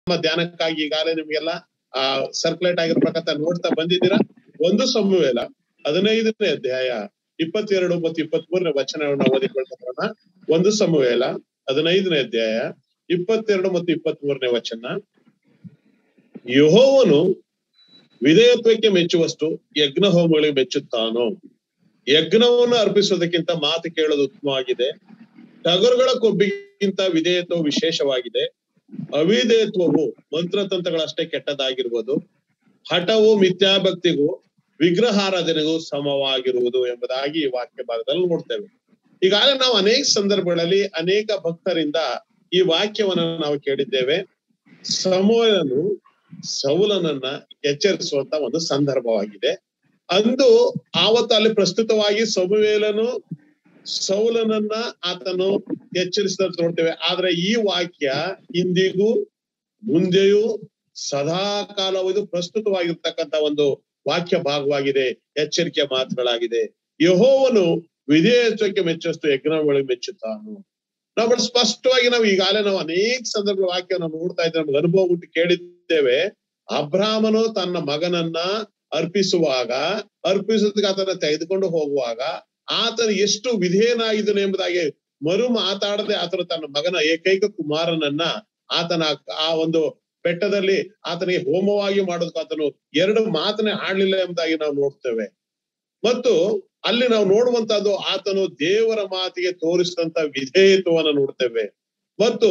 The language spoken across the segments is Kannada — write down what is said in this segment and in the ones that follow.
ನಮ್ಮ ಧ್ಯಾನಕ್ಕಾಗಿ ಈಗಾಗಲೇ ನಿಮ್ಗೆಲ್ಲ ಆ ಸರ್ಕ್ಯುಲೇಟ್ ಆಗಿರ್ಬೇಕಂತ ನೋಡ್ತಾ ಬಂದಿದ್ದೀರಾ ಒಂದು ಸಮುವೇಲ ಹದಿನೈದನೇ ಅಧ್ಯಾಯ ಇಪ್ಪತ್ತೆರಡು ಮತ್ತು ಇಪ್ಪತ್ತ್ ಮೂರನೇ ವಚನವನ್ನು ಓದಿಕೊಳ್ತಾರ ಒಂದು ಸಮುವೇಲ ಹದಿನೈದನೇ ಅಧ್ಯಾಯ ಇಪ್ಪತ್ತೆರಡು ಮತ್ತು ಇಪ್ಪತ್ತ್ ಮೂರನೇ ವಚನ ಯಹೋವನು ವಿಧೇಯತ್ವಕ್ಕೆ ಮೆಚ್ಚುವಷ್ಟು ಯಜ್ಞ ಹೋಮಗಳಿಗೆ ಮೆಚ್ಚುತ್ತಾನೋ ಯಜ್ಞವನ್ನು ಅರ್ಪಿಸುವುದಕ್ಕಿಂತ ಮಾತು ಕೇಳೋದು ಉತ್ತಮವಾಗಿದೆ ಟಗರುಗಳ ಕೊಬ್ಬಿಗಿಂತ ವಿಧೇಯತ್ವವು ವಿಶೇಷವಾಗಿದೆ ಅವಿಧೇಯತ್ವವು ಮಂತ್ರತಂತ್ರಗಳಷ್ಟೇ ಕೆಟ್ಟದಾಗಿರುವುದು ಹಠವು ಮಿಥ್ಯಾಭಕ್ತಿಗೂ ವಿಗ್ರಹಾರಾಧನೆಗೂ ಸಮವಾಗಿರುವುದು ಎಂಬುದಾಗಿ ಈ ವಾಕ್ಯ ಭಾಗದಲ್ಲಿ ನೋಡ್ತೇವೆ ಈಗಾಗಲೇ ನಾವು ಅನೇಕ ಸಂದರ್ಭಗಳಲ್ಲಿ ಅನೇಕ ಭಕ್ತರಿಂದ ಈ ವಾಕ್ಯವನ್ನ ನಾವು ಕೇಳಿದ್ದೇವೆ ಸಮೂಹನು ಸೌಲನನ್ನ ಎಚ್ಚರಿಸುವಂತ ಒಂದು ಸಂದರ್ಭವಾಗಿದೆ ಅಂದು ಆವತ್ತು ಅಲ್ಲಿ ಪ್ರಸ್ತುತವಾಗಿ ಸಮುವೇಲನು ಸೌಲನನ್ನ ಆತನು ಎಚ್ಚರಿಸಿದಂತ ನೋಡ್ತೇವೆ ಆದ್ರೆ ಈ ವಾಕ್ಯ ಇಂದಿಗೂ ಮುಂದೆಯೂ ಸದಾ ಕಾಲವೂ ಇದು ಪ್ರಸ್ತುತವಾಗಿರ್ತಕ್ಕಂತ ಒಂದು ವಾಕ್ಯ ಭಾಗವಾಗಿದೆ ಎಚ್ಚರಿಕೆ ಮಾತುಗಳಾಗಿದೆ ಯಹೋವನು ವಿಧೇಯತ್ವಕ್ಕೆ ಮೆಚ್ಚುವಷ್ಟು ಯಜ್ಞಗಳಿಗೆ ಮೆಚ್ಚುತ್ತಾನು ನಾವು ಸ್ಪಷ್ಟವಾಗಿ ನಾವು ಈಗಾಗಲೇ ನಾವು ಅನೇಕ ಸಂದರ್ಭ ವಾಕ್ಯವನ್ನು ನೋಡ್ತಾ ಇದ್ದೇವೆ ನಮ್ಗೆ ಅನುಭವ ಬಿಟ್ಟು ಕೇಳಿದ್ದೇವೆ ಅಬ್ರಾಹ್ಮನು ತನ್ನ ಮಗನನ್ನ ಅರ್ಪಿಸುವಾಗ ಅರ್ಪಿಸೋದಕ್ಕೆ ಆತನ ತೆಗೆದುಕೊಂಡು ಹೋಗುವಾಗ ಆತನು ಎಷ್ಟು ವಿಧೇಯನಾಗಿದ್ದನು ಎಂಬುದಾಗಿ ಮರು ಮಾತಾಡದೆ ಆತನು ತನ್ನ ಮಗನ ಏಕೈಕ ಕುಮಾರನನ್ನ ಆತನ ಆ ಒಂದು ಬೆಟ್ಟದಲ್ಲಿ ಆತನಿಗೆ ಹೋಮವಾಗಿ ಮಾಡೋದಕ್ಕೆ ಆತನು ಎರಡು ಮಾತನ್ನೇ ಆಡ್ಲಿಲ್ಲ ಎಂಬುದಾಗಿ ನಾವು ನೋಡ್ತೇವೆ ಮತ್ತು ಅಲ್ಲಿ ನಾವು ನೋಡುವಂತಹದ್ದು ಆತನು ದೇವರ ಮಾತಿಗೆ ತೋರಿಸಿದಂತ ವಿಧೇಯತ್ವವನ್ನು ನೋಡ್ತೇವೆ ಮತ್ತು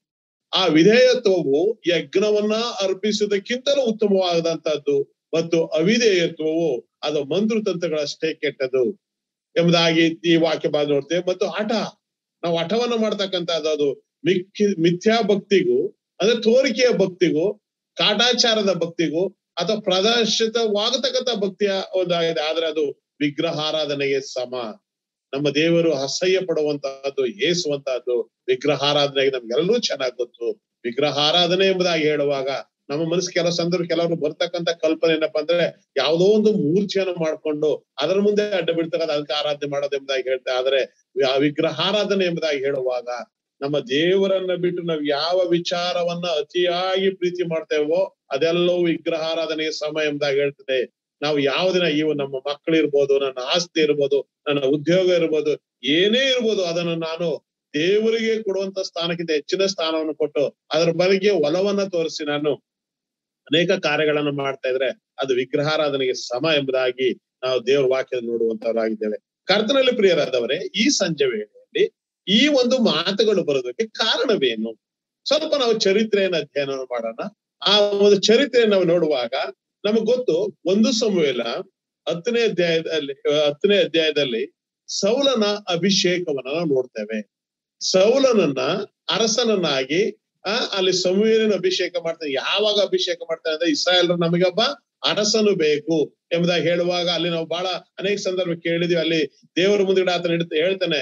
ಆ ವಿಧೇಯತ್ವವು ಯಜ್ಞವನ್ನ ಅರ್ಪಿಸುವುದಕ್ಕಿಂತಲೂ ಉತ್ತಮವಾದಂತಹದ್ದು ಮತ್ತು ಅವಿಧೇಯತ್ವವು ಅದು ಮಂತ್ರತಂತ್ರಗಳಷ್ಟೇ ಕೆಟ್ಟದು ಎಂಬುದಾಗಿ ಈ ವಾಕ್ಯ ಭಾಗ ನೋಡ್ತೇವೆ ಮತ್ತು ಹಠ ನಾವು ಹಠವನ್ನ ಮಾಡ್ತಕ್ಕಂಥದ್ದು ಅದು ಮಿಕ್ಕಿ ಮಿಥ್ಯಾ ಭಕ್ತಿಗೂ ಅಂದ್ರೆ ತೋರಿಕೆಯ ಭಕ್ತಿಗೂ ಕಾಟಾಚಾರದ ಭಕ್ತಿಗೂ ಅಥವಾ ಪ್ರದರ್ಶಿತವಾಗತಕ್ಕಂಥ ಭಕ್ತಿಯ ಒಂದಾಗಿದೆ ಆದ್ರೆ ಅದು ವಿಗ್ರಹಾರಾಧನೆಗೆ ಸಮ ನಮ್ಮ ದೇವರು ಅಸಹ್ಯ ಪಡುವಂತಹದ್ದು ಏಸುವಂತಹದ್ದು ವಿಗ್ರಹಾರಾಧನೆಗೆ ನಮ್ಗೆಲ್ಲರೂ ಚೆನ್ನಾಗಿ ಗೊತ್ತು ವಿಗ್ರಹಾರಾಧನೆ ಎಂಬುದಾಗಿ ಹೇಳುವಾಗ ನಮ್ಮ ಮನಸ್ಸು ಕೆಲವು ಸಂದರ್ಭ ಕೆಲವರು ಬರ್ತಕ್ಕಂಥ ಕಲ್ಪನೆ ಏನಪ್ಪಾ ಅಂದ್ರೆ ಯಾವುದೋ ಒಂದು ಮೂರ್ಛೆಯನ್ನು ಮಾಡ್ಕೊಂಡು ಅದರ ಮುಂದೆ ಅಡ್ಡ ಬಿಡ್ತಕ್ಕಂಥ ಅದಕ್ಕೆ ಆರಾಧನೆ ಮಾಡೋದು ಎಂಬುದಾಗಿ ಹೇಳ್ತಾರೆ ಆದ್ರೆ ಆ ವಿಗ್ರಹಾರಾಧನೆ ಎಂಬುದಾಗಿ ಹೇಳುವಾಗ ನಮ್ಮ ದೇವರನ್ನ ಬಿಟ್ಟು ನಾವು ಯಾವ ವಿಚಾರವನ್ನ ಅತಿಯಾಗಿ ಪ್ರೀತಿ ಮಾಡ್ತೇವೋ ಅದೆಲ್ಲವೂ ವಿಗ್ರಹಾರಾಧನೆಗೆ ಸಮ ಎಂಬುದಾಗಿ ಹೇಳ್ತದೆ ನಾವು ಯಾವುದಿನ ಇವು ನಮ್ಮ ಮಕ್ಕಳು ಇರ್ಬೋದು ನನ್ನ ಆಸ್ತಿ ಇರ್ಬೋದು ನನ್ನ ಉದ್ಯೋಗ ಇರ್ಬೋದು ಏನೇ ಇರ್ಬೋದು ಅದನ್ನು ನಾನು ದೇವರಿಗೆ ಕೊಡುವಂತ ಸ್ಥಾನಕ್ಕಿಂತ ಹೆಚ್ಚಿನ ಸ್ಥಾನವನ್ನು ಕೊಟ್ಟು ಅದರ ಬಗ್ಗೆ ಒಲವನ್ನ ತೋರಿಸಿ ನಾನು ಅನೇಕ ಕಾರ್ಯಗಳನ್ನು ಮಾಡ್ತಾ ಇದ್ರೆ ಅದು ವಿಗ್ರಹಾರಾಧನೆಗೆ ಸಮ ಎಂಬುದಾಗಿ ನಾವು ದೇವರ ವಾಕ್ಯ ನೋಡುವಂತವರಾಗಿದ್ದೇವೆ ಕರ್ತನಲ್ಲಿ ಪ್ರಿಯರಾದವರೇ ಈ ಸಂಜೆ ವೇಳೆಯಲ್ಲಿ ಈ ಒಂದು ಮಾತುಗಳು ಬರೋದಕ್ಕೆ ಕಾರಣವೇನು ಸ್ವಲ್ಪ ನಾವು ಚರಿತ್ರೆಯನ್ನು ಅಧ್ಯಯನ ಮಾಡೋಣ ಆ ಒಂದು ಚರಿತ್ರೆಯನ್ನು ನಾವು ನೋಡುವಾಗ ನಮಗ್ ಗೊತ್ತು ಒಂದು ಸಮುವೇಲ ಹತ್ತನೇ ಅಧ್ಯಾಯದಲ್ಲಿ ಹತ್ತನೇ ಅಧ್ಯಾಯದಲ್ಲಿ ಸೌಲನ ಅಭಿಷೇಕವನ್ನ ನಾವು ನೋಡ್ತೇವೆ ಸೌಲನನ್ನ ಅರಸನನ್ನಾಗಿ ಆ ಅಲ್ಲಿ ಸಮುವೇಲಿನ ಅಭಿಷೇಕ ಮಾಡ್ತಾನೆ ಯಾವಾಗ ಅಭಿಷೇಕ ಮಾಡ್ತಾನೆ ಅಂದ್ರೆ ಇಸ್ರಾಯೇಲ್ರು ನಮಗೊಬ್ಬ ಅರಸನು ಬೇಕು ಎಂಬುದಾಗಿ ಹೇಳುವಾಗ ಅಲ್ಲಿ ನಾವು ಬಹಳ ಅನೇಕ ಸಂದರ್ಭ ಕೇಳಿದೀವಿ ಅಲ್ಲಿ ದೇವರ ಮುಂದೆ ಆತನ ಹಿಡಿತ ಹೇಳ್ತಾನೆ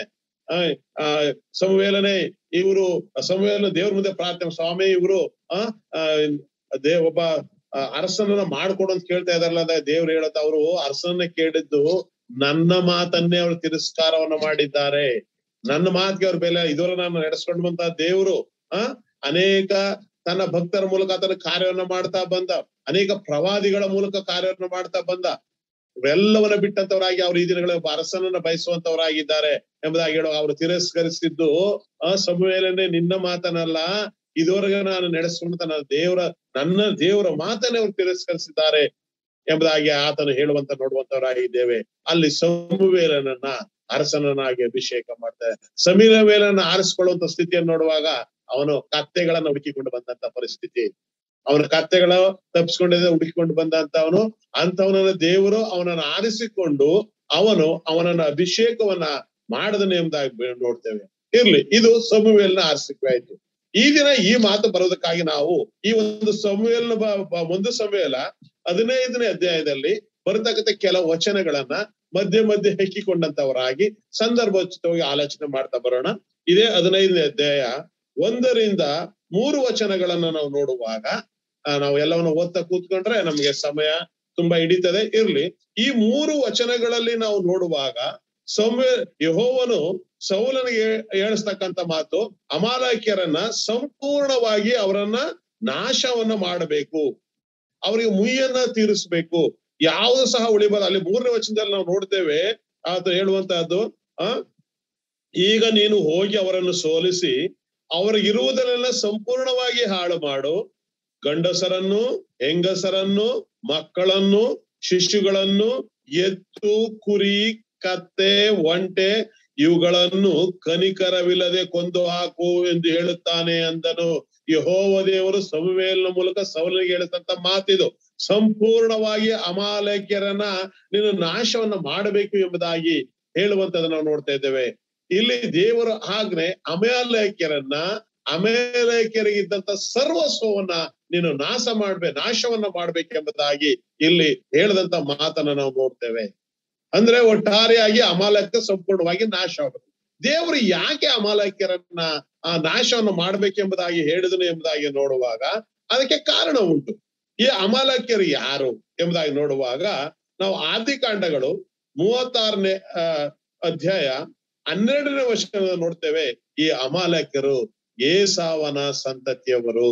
ಆ ಸಮುವೇಲನೆ ಇವರು ಸಮುವೇಲನ ದೇವ್ರ ಮುಂದೆ ಪ್ರಾರ್ಥನೆ ಸ್ವಾಮಿ ಇವರು ಆ ದೇ ಒಬ್ಬ ಅರಸನನ್ನ ಮಾಡ್ಕೊಡು ಅಂತ ಕೇಳ್ತಾ ಇದಾರಲ್ಲ ಅದ ದೇವ್ರು ಹೇಳತ್ತ ಅವರು ಅರಸನನ್ನ ಕೇಳಿದ್ದು ನನ್ನ ಮಾತನ್ನೇ ಅವರು ತಿರಸ್ಕಾರವನ್ನ ಮಾಡಿದ್ದಾರೆ ನನ್ನ ಮಾತಿಗೆ ಅವ್ರ ಬೆಲೆ ಇದುವರ ನಾನು ನಡೆಸ್ಕೊಂಡು ಬಂತ ದೇವರು ಆ ಅನೇಕ ತನ್ನ ಭಕ್ತರ ಮೂಲಕ ಆತನ ಕಾರ್ಯವನ್ನ ಮಾಡ್ತಾ ಬಂದ ಅನೇಕ ಪ್ರವಾದಿಗಳ ಮೂಲಕ ಕಾರ್ಯವನ್ನ ಮಾಡ್ತಾ ಬಂದ ಇವೆಲ್ಲವನ್ನ ಬಿಟ್ಟಂತವರಾಗಿ ಅವ್ರು ಈ ದಿನಗಳ ಒಬ್ಬ ಅರಸನನ್ನ ಬಯಸುವಂತವರಾಗಿದ್ದಾರೆ ಎಂಬುದಾಗಿ ಹೇಳುವ ಅವರು ತಿರಸ್ಕರಿಸಿದ್ದು ಆ ಸಮಯಲ್ಲೇ ನಿನ್ನ ಮಾತನಲ್ಲ ಇದುವರೆಗೆ ನಾನು ನಡೆಸ್ಕೊಂಡ ನನ್ನ ದೇವರ ನನ್ನ ದೇವರ ಮಾತನ್ನೇ ಅವರು ತಿರಸ್ಕರಿಸಿದ್ದಾರೆ ಎಂಬುದಾಗಿ ಆತನು ಹೇಳುವಂತ ನೋಡುವಂತವರಾಗಿದ್ದೇವೆ ಅಲ್ಲಿ ಸಮುವೇಲನನ್ನ ಅರಸನನ್ನಾಗಿ ಅಭಿಷೇಕ ಮಾಡ್ತಾರೆ ಸಮೀರವೇಲನ್ನ ಆರಿಸ್ಕೊಳ್ಳುವಂತ ಸ್ಥಿತಿಯನ್ನು ನೋಡುವಾಗ ಅವನು ಕತ್ತೆಗಳನ್ನ ಹುಡುಕಿಕೊಂಡು ಬಂದಂತ ಪರಿಸ್ಥಿತಿ ಅವನ ಕತ್ತೆಗಳ ತಪ್ಪಿಸ್ಕೊಂಡಿದ್ದ ಹುಡುಕಿಕೊಂಡು ಬಂದಂತ ಅವನು ಅಂತವನನ್ನ ದೇವರು ಅವನನ್ನ ಆರಿಸಿಕೊಂಡು ಅವನು ಅವನನ್ನ ಅಭಿಷೇಕವನ್ನ ಮಾಡದನೆ ಎಂಬುದಾಗಿ ನೋಡ್ತೇವೆ ಇರ್ಲಿ ಇದು ಸಮುವೇಲ್ನ ಆರಿಸಿಕೆ ಆಯ್ತು ಈ ದಿನ ಈ ಮಾತು ಬರೋದಕ್ಕಾಗಿ ನಾವು ಈ ಒಂದು ಸಮುವೇಲ್ನ ಒಂದು ಸಮಯಲ ಹದಿನೈದನೇ ಅಧ್ಯಾಯದಲ್ಲಿ ಬರತಕ್ಕಂಥ ಕೆಲವು ವಚನಗಳನ್ನ ಮಧ್ಯೆ ಮಧ್ಯೆ ಹೆಕ್ಕಿಕೊಂಡಂತವರಾಗಿ ಸಂದರ್ಭೋಚಿತವಾಗಿ ಆಲೋಚನೆ ಮಾಡ್ತಾ ಬರೋಣ ಇದೇ ಹದಿನೈದನೇ ಅಧ್ಯಾಯ ಒಂದರಿಂದ ಮೂರು ವಚನಗಳನ್ನ ನಾವು ನೋಡುವಾಗ ನಾವು ಎಲ್ಲವನ್ನು ಓದ್ತಾ ಕೂತ್ಕೊಂಡ್ರೆ ನಮ್ಗೆ ಸಮಯ ತುಂಬಾ ಹಿಡಿತದೆ ಇರ್ಲಿ ಈ ಮೂರು ವಚನಗಳಲ್ಲಿ ನಾವು ನೋಡುವಾಗ ಸೌಮ್ಯ ಯಹೋವನು ಸೌಲನಿಗೆ ಹೇಳಿಸ್ತಕ್ಕಂಥ ಮಾತು ಅಮಾಲಕ್ಯರನ್ನ ಸಂಪೂರ್ಣವಾಗಿ ಅವರನ್ನ ನಾಶವನ್ನ ಮಾಡಬೇಕು ಅವರಿಗೆ ಮುಯ್ಯನ್ನ ತೀರಿಸ್ಬೇಕು ಯಾವುದು ಸಹ ಉಳಿಬಾರ್ದು ಅಲ್ಲಿ ಮೂರನೇ ವಚನದಲ್ಲಿ ನಾವು ನೋಡ್ತೇವೆ ಆತ ಹೇಳುವಂತಹದ್ದು ಆ ಈಗ ನೀನು ಹೋಗಿ ಅವರನ್ನು ಸೋಲಿಸಿ ಅವರಿಗಿರುವುದನ್ನೆಲ್ಲ ಸಂಪೂರ್ಣವಾಗಿ ಹಾಳು ಮಾಡು ಗಂಡಸರನ್ನು ಹೆಂಗಸರನ್ನು ಮಕ್ಕಳನ್ನು ಶಿಶುಗಳನ್ನು ಎತ್ತು ಕುರಿ ಕತ್ತೆ ಒಂಟೆ ಇವುಗಳನ್ನು ಕನಿಕರವಿಲ್ಲದೆ ಕೊಂದು ಹಾಕು ಎಂದು ಹೇಳುತ್ತಾನೆ ಅಂದನು ಯಹೋವ ದೇವರು ಸಮುವೇಲನ ಮೂಲಕ ಸೌಲನಿಗೆ ಹೇಳಿದಂತ ಮಾತಿದು ಸಂಪೂರ್ಣವಾಗಿ ಅಮಾಲಕ್ಯರನ್ನ ನೀನು ನಾಶವನ್ನ ಮಾಡಬೇಕು ಎಂಬುದಾಗಿ ಹೇಳುವಂತದ್ದು ನಾವು ನೋಡ್ತಾ ಇದ್ದೇವೆ ಇಲ್ಲಿ ದೇವರ ಆಜ್ಞೆ ಅಮಾಲಕ್ಯರನ್ನ ಅಮೇಲಕ್ಯರಿಗಿದ್ದಂತ ಸರ್ವಸ್ವವನ್ನ ನೀನು ನಾಶ ಮಾಡ್ಬೇ ನಾಶವನ್ನ ಮಾಡ್ಬೇಕೆಂಬುದಾಗಿ ಇಲ್ಲಿ ಹೇಳದಂತ ಮಾತನ್ನ ನಾವು ನೋಡ್ತೇವೆ ಅಂದ್ರೆ ಒಟ್ಟಾರೆಯಾಗಿ ಅಮಾಲಕ್ಯ ಸಂಪೂರ್ಣವಾಗಿ ನಾಶ ಆಗುತ್ತೆ ದೇವರು ಯಾಕೆ ಅಮಾಲಕ್ಯರನ್ನ ಆ ನಾಶವನ್ನು ಮಾಡ್ಬೇಕೆಂಬುದಾಗಿ ಹೇಳಿದನು ಎಂಬುದಾಗಿ ನೋಡುವಾಗ ಅದಕ್ಕೆ ಕಾರಣ ಉಂಟು ಈ ಅಮಾಲಕ್ಯರು ಯಾರು ಎಂಬುದಾಗಿ ನೋಡುವಾಗ ನಾವು ಆದಿಕಾಂಡಗಳು ಮೂವತ್ತಾರನೇ ಅಹ್ ಅಧ್ಯಾಯ ಹನ್ನೆರಡನೇ ವರ್ಷ ನೋಡ್ತೇವೆ ಈ ಅಮಾಲಕ್ಯರು ಏಸಾವನ ಸಂತತಿಯವರು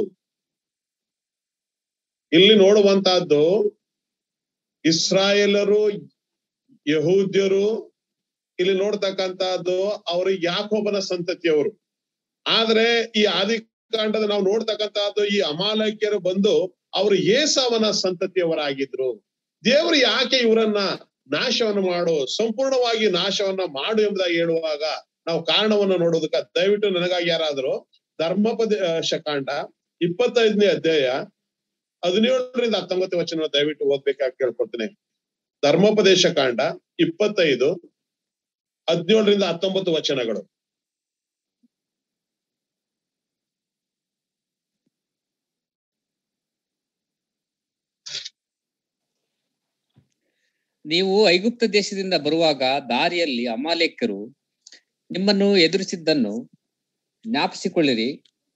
ಇಲ್ಲಿ ನೋಡುವಂತಹದ್ದು ಇಸ್ರಾಯೇಲರು ಯಹೂದ್ಯರು ಇಲ್ಲಿ ನೋಡ್ತಕ್ಕಂತಹದ್ದು ಅವರು ಯಾಕೋಬನ ಸಂತತಿಯವರು ಆದ್ರೆ ಈ ಆದಿಕಾಂಡದ ನಾವು ನೋಡ್ತಕ್ಕಂತಹದ್ದು ಈ ಅಮಾಲಕ್ಯರು ಬಂದು ಅವರು ಏಸವನ ಸಂತತಿಯವರಾಗಿದ್ರು ದೇವರು ಯಾಕೆ ಇವರನ್ನ ನಾಶವನ್ನು ಮಾಡು ಸಂಪೂರ್ಣವಾಗಿ ನಾಶವನ್ನ ಮಾಡು ಎಂಬುದಾಗಿ ಹೇಳುವಾಗ ನಾವು ಕಾರಣವನ್ನು ನೋಡೋದಕ್ಕ ದಯವಿಟ್ಟು ನನಗಾಗಿ ಯಾರಾದ್ರು ಧರ್ಮಪದ ಶಕಾಂಡ ಇಪ್ಪತ್ತೈದನೇ ಅಧ್ಯಾಯ ಹದಿನೇಳರಿಂದ ಹತ್ತೊಂಬತ್ತು ವಚನ ದಯವಿಟ್ಟು ಓದ್ಬೇಕಾಗಿ ಕೇಳ್ಕೊಳ್ತೇನೆ ಧರ್ಮೋಪದೇಶ ಕಾಂಡ ಇಪ್ಪತ್ತೈದು ಹದಿನೇಳರಿಂದ ಹತ್ತೊಂಬತ್ತು ವಚನಗಳು ನೀವು ಐಗುಪ್ತ ದೇಶದಿಂದ ಬರುವಾಗ ದಾರಿಯಲ್ಲಿ ಅಮಾಲೇಕರು ನಿಮ್ಮನ್ನು ಎದುರಿಸಿದ್ದನ್ನು ಜ್ಞಾಪಿಸಿಕೊಳ್ಳಿರಿ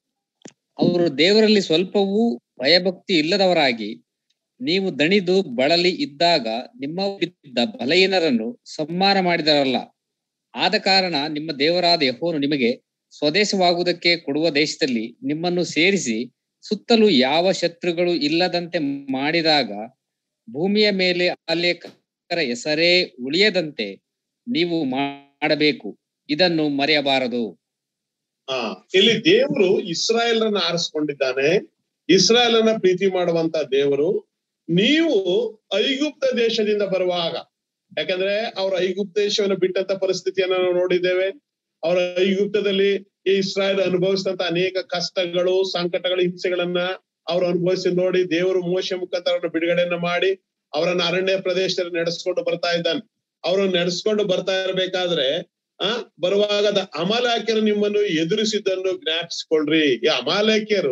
ಅವರು ದೇವರಲ್ಲಿ ಸ್ವಲ್ಪವೂ ಭಯಭಕ್ತಿ ಇಲ್ಲದವರಾಗಿ ನೀವು ದಣಿದು ಬಳಲಿ ಇದ್ದಾಗ ನಿಮ್ಮ ಬಿದ್ದ ಬಲಹೀನರನ್ನು ಸಂಹಾರ ಮಾಡಿದರಲ್ಲ ಆದ ಕಾರಣ ನಿಮ್ಮ ದೇವರಾದ ಯಹೋನು ನಿಮಗೆ ಸ್ವದೇಶವಾಗುವುದಕ್ಕೆ ಕೊಡುವ ದೇಶದಲ್ಲಿ ನಿಮ್ಮನ್ನು ಸೇರಿಸಿ ಸುತ್ತಲೂ ಯಾವ ಶತ್ರುಗಳು ಇಲ್ಲದಂತೆ ಮಾಡಿದಾಗ ಭೂಮಿಯ ಮೇಲೆ ಅಲೇಖರ ಹೆಸರೇ ಉಳಿಯದಂತೆ ನೀವು ಮಾಡಬೇಕು ಇದನ್ನು ಮರೆಯಬಾರದು ಆ ಇಲ್ಲಿ ದೇವರು ಇಸ್ರಾಯೇಲರನ್ನ ಆರಿಸ್ಕೊಂಡಿದ್ದಾನೆ ಇಸ್ರಾಯೇಲನ್ನ ಪ್ರೀತಿ ಮಾಡುವಂತ ದೇವರು ನೀವು ಐಗುಪ್ತ ದೇಶದಿಂದ ಬರುವಾಗ ಯಾಕಂದ್ರೆ ಅವ್ರ ಐಗುಪ್ತ ದೇಶವನ್ನು ಬಿಟ್ಟಂತ ಪರಿಸ್ಥಿತಿಯನ್ನ ನಾವು ನೋಡಿದ್ದೇವೆ ಅವರ ಐಗುಪ್ತದಲ್ಲಿ ಈ ಇಸ್ರಾಯೇಲ್ ಅನುಭವಿಸಿದಂತ ಅನೇಕ ಕಷ್ಟಗಳು ಸಂಕಟಗಳು ಹಿಂಸೆಗಳನ್ನ ಅವ್ರು ಅನುಭವಿಸಿ ನೋಡಿ ದೇವರು ಮೋಶ ಮುಖಾಂತರ ಅವ್ರನ್ನ ಬಿಡುಗಡೆಯನ್ನ ಮಾಡಿ ಅವರನ್ನ ಅರಣ್ಯ ಪ್ರದೇಶದಲ್ಲಿ ನಡೆಸ್ಕೊಂಡು ಬರ್ತಾ ಇದ್ದಾನೆ ಅವ್ರನ್ನ ನಡೆಸ್ಕೊಂಡು ಬರ್ತಾ ಇರ್ಬೇಕಾದ್ರೆ ಆ ಬರುವಾಗ ಅಮಾಲಾಕ್ಯರು ನಿಮ್ಮನ್ನು ಎದುರಿಸಿದ್ದನ್ನು ಜ್ಞಾಪಿಸ್ಕೊಳ್ರಿ ಈ ಅಮಾಲಾಕ್ಯರು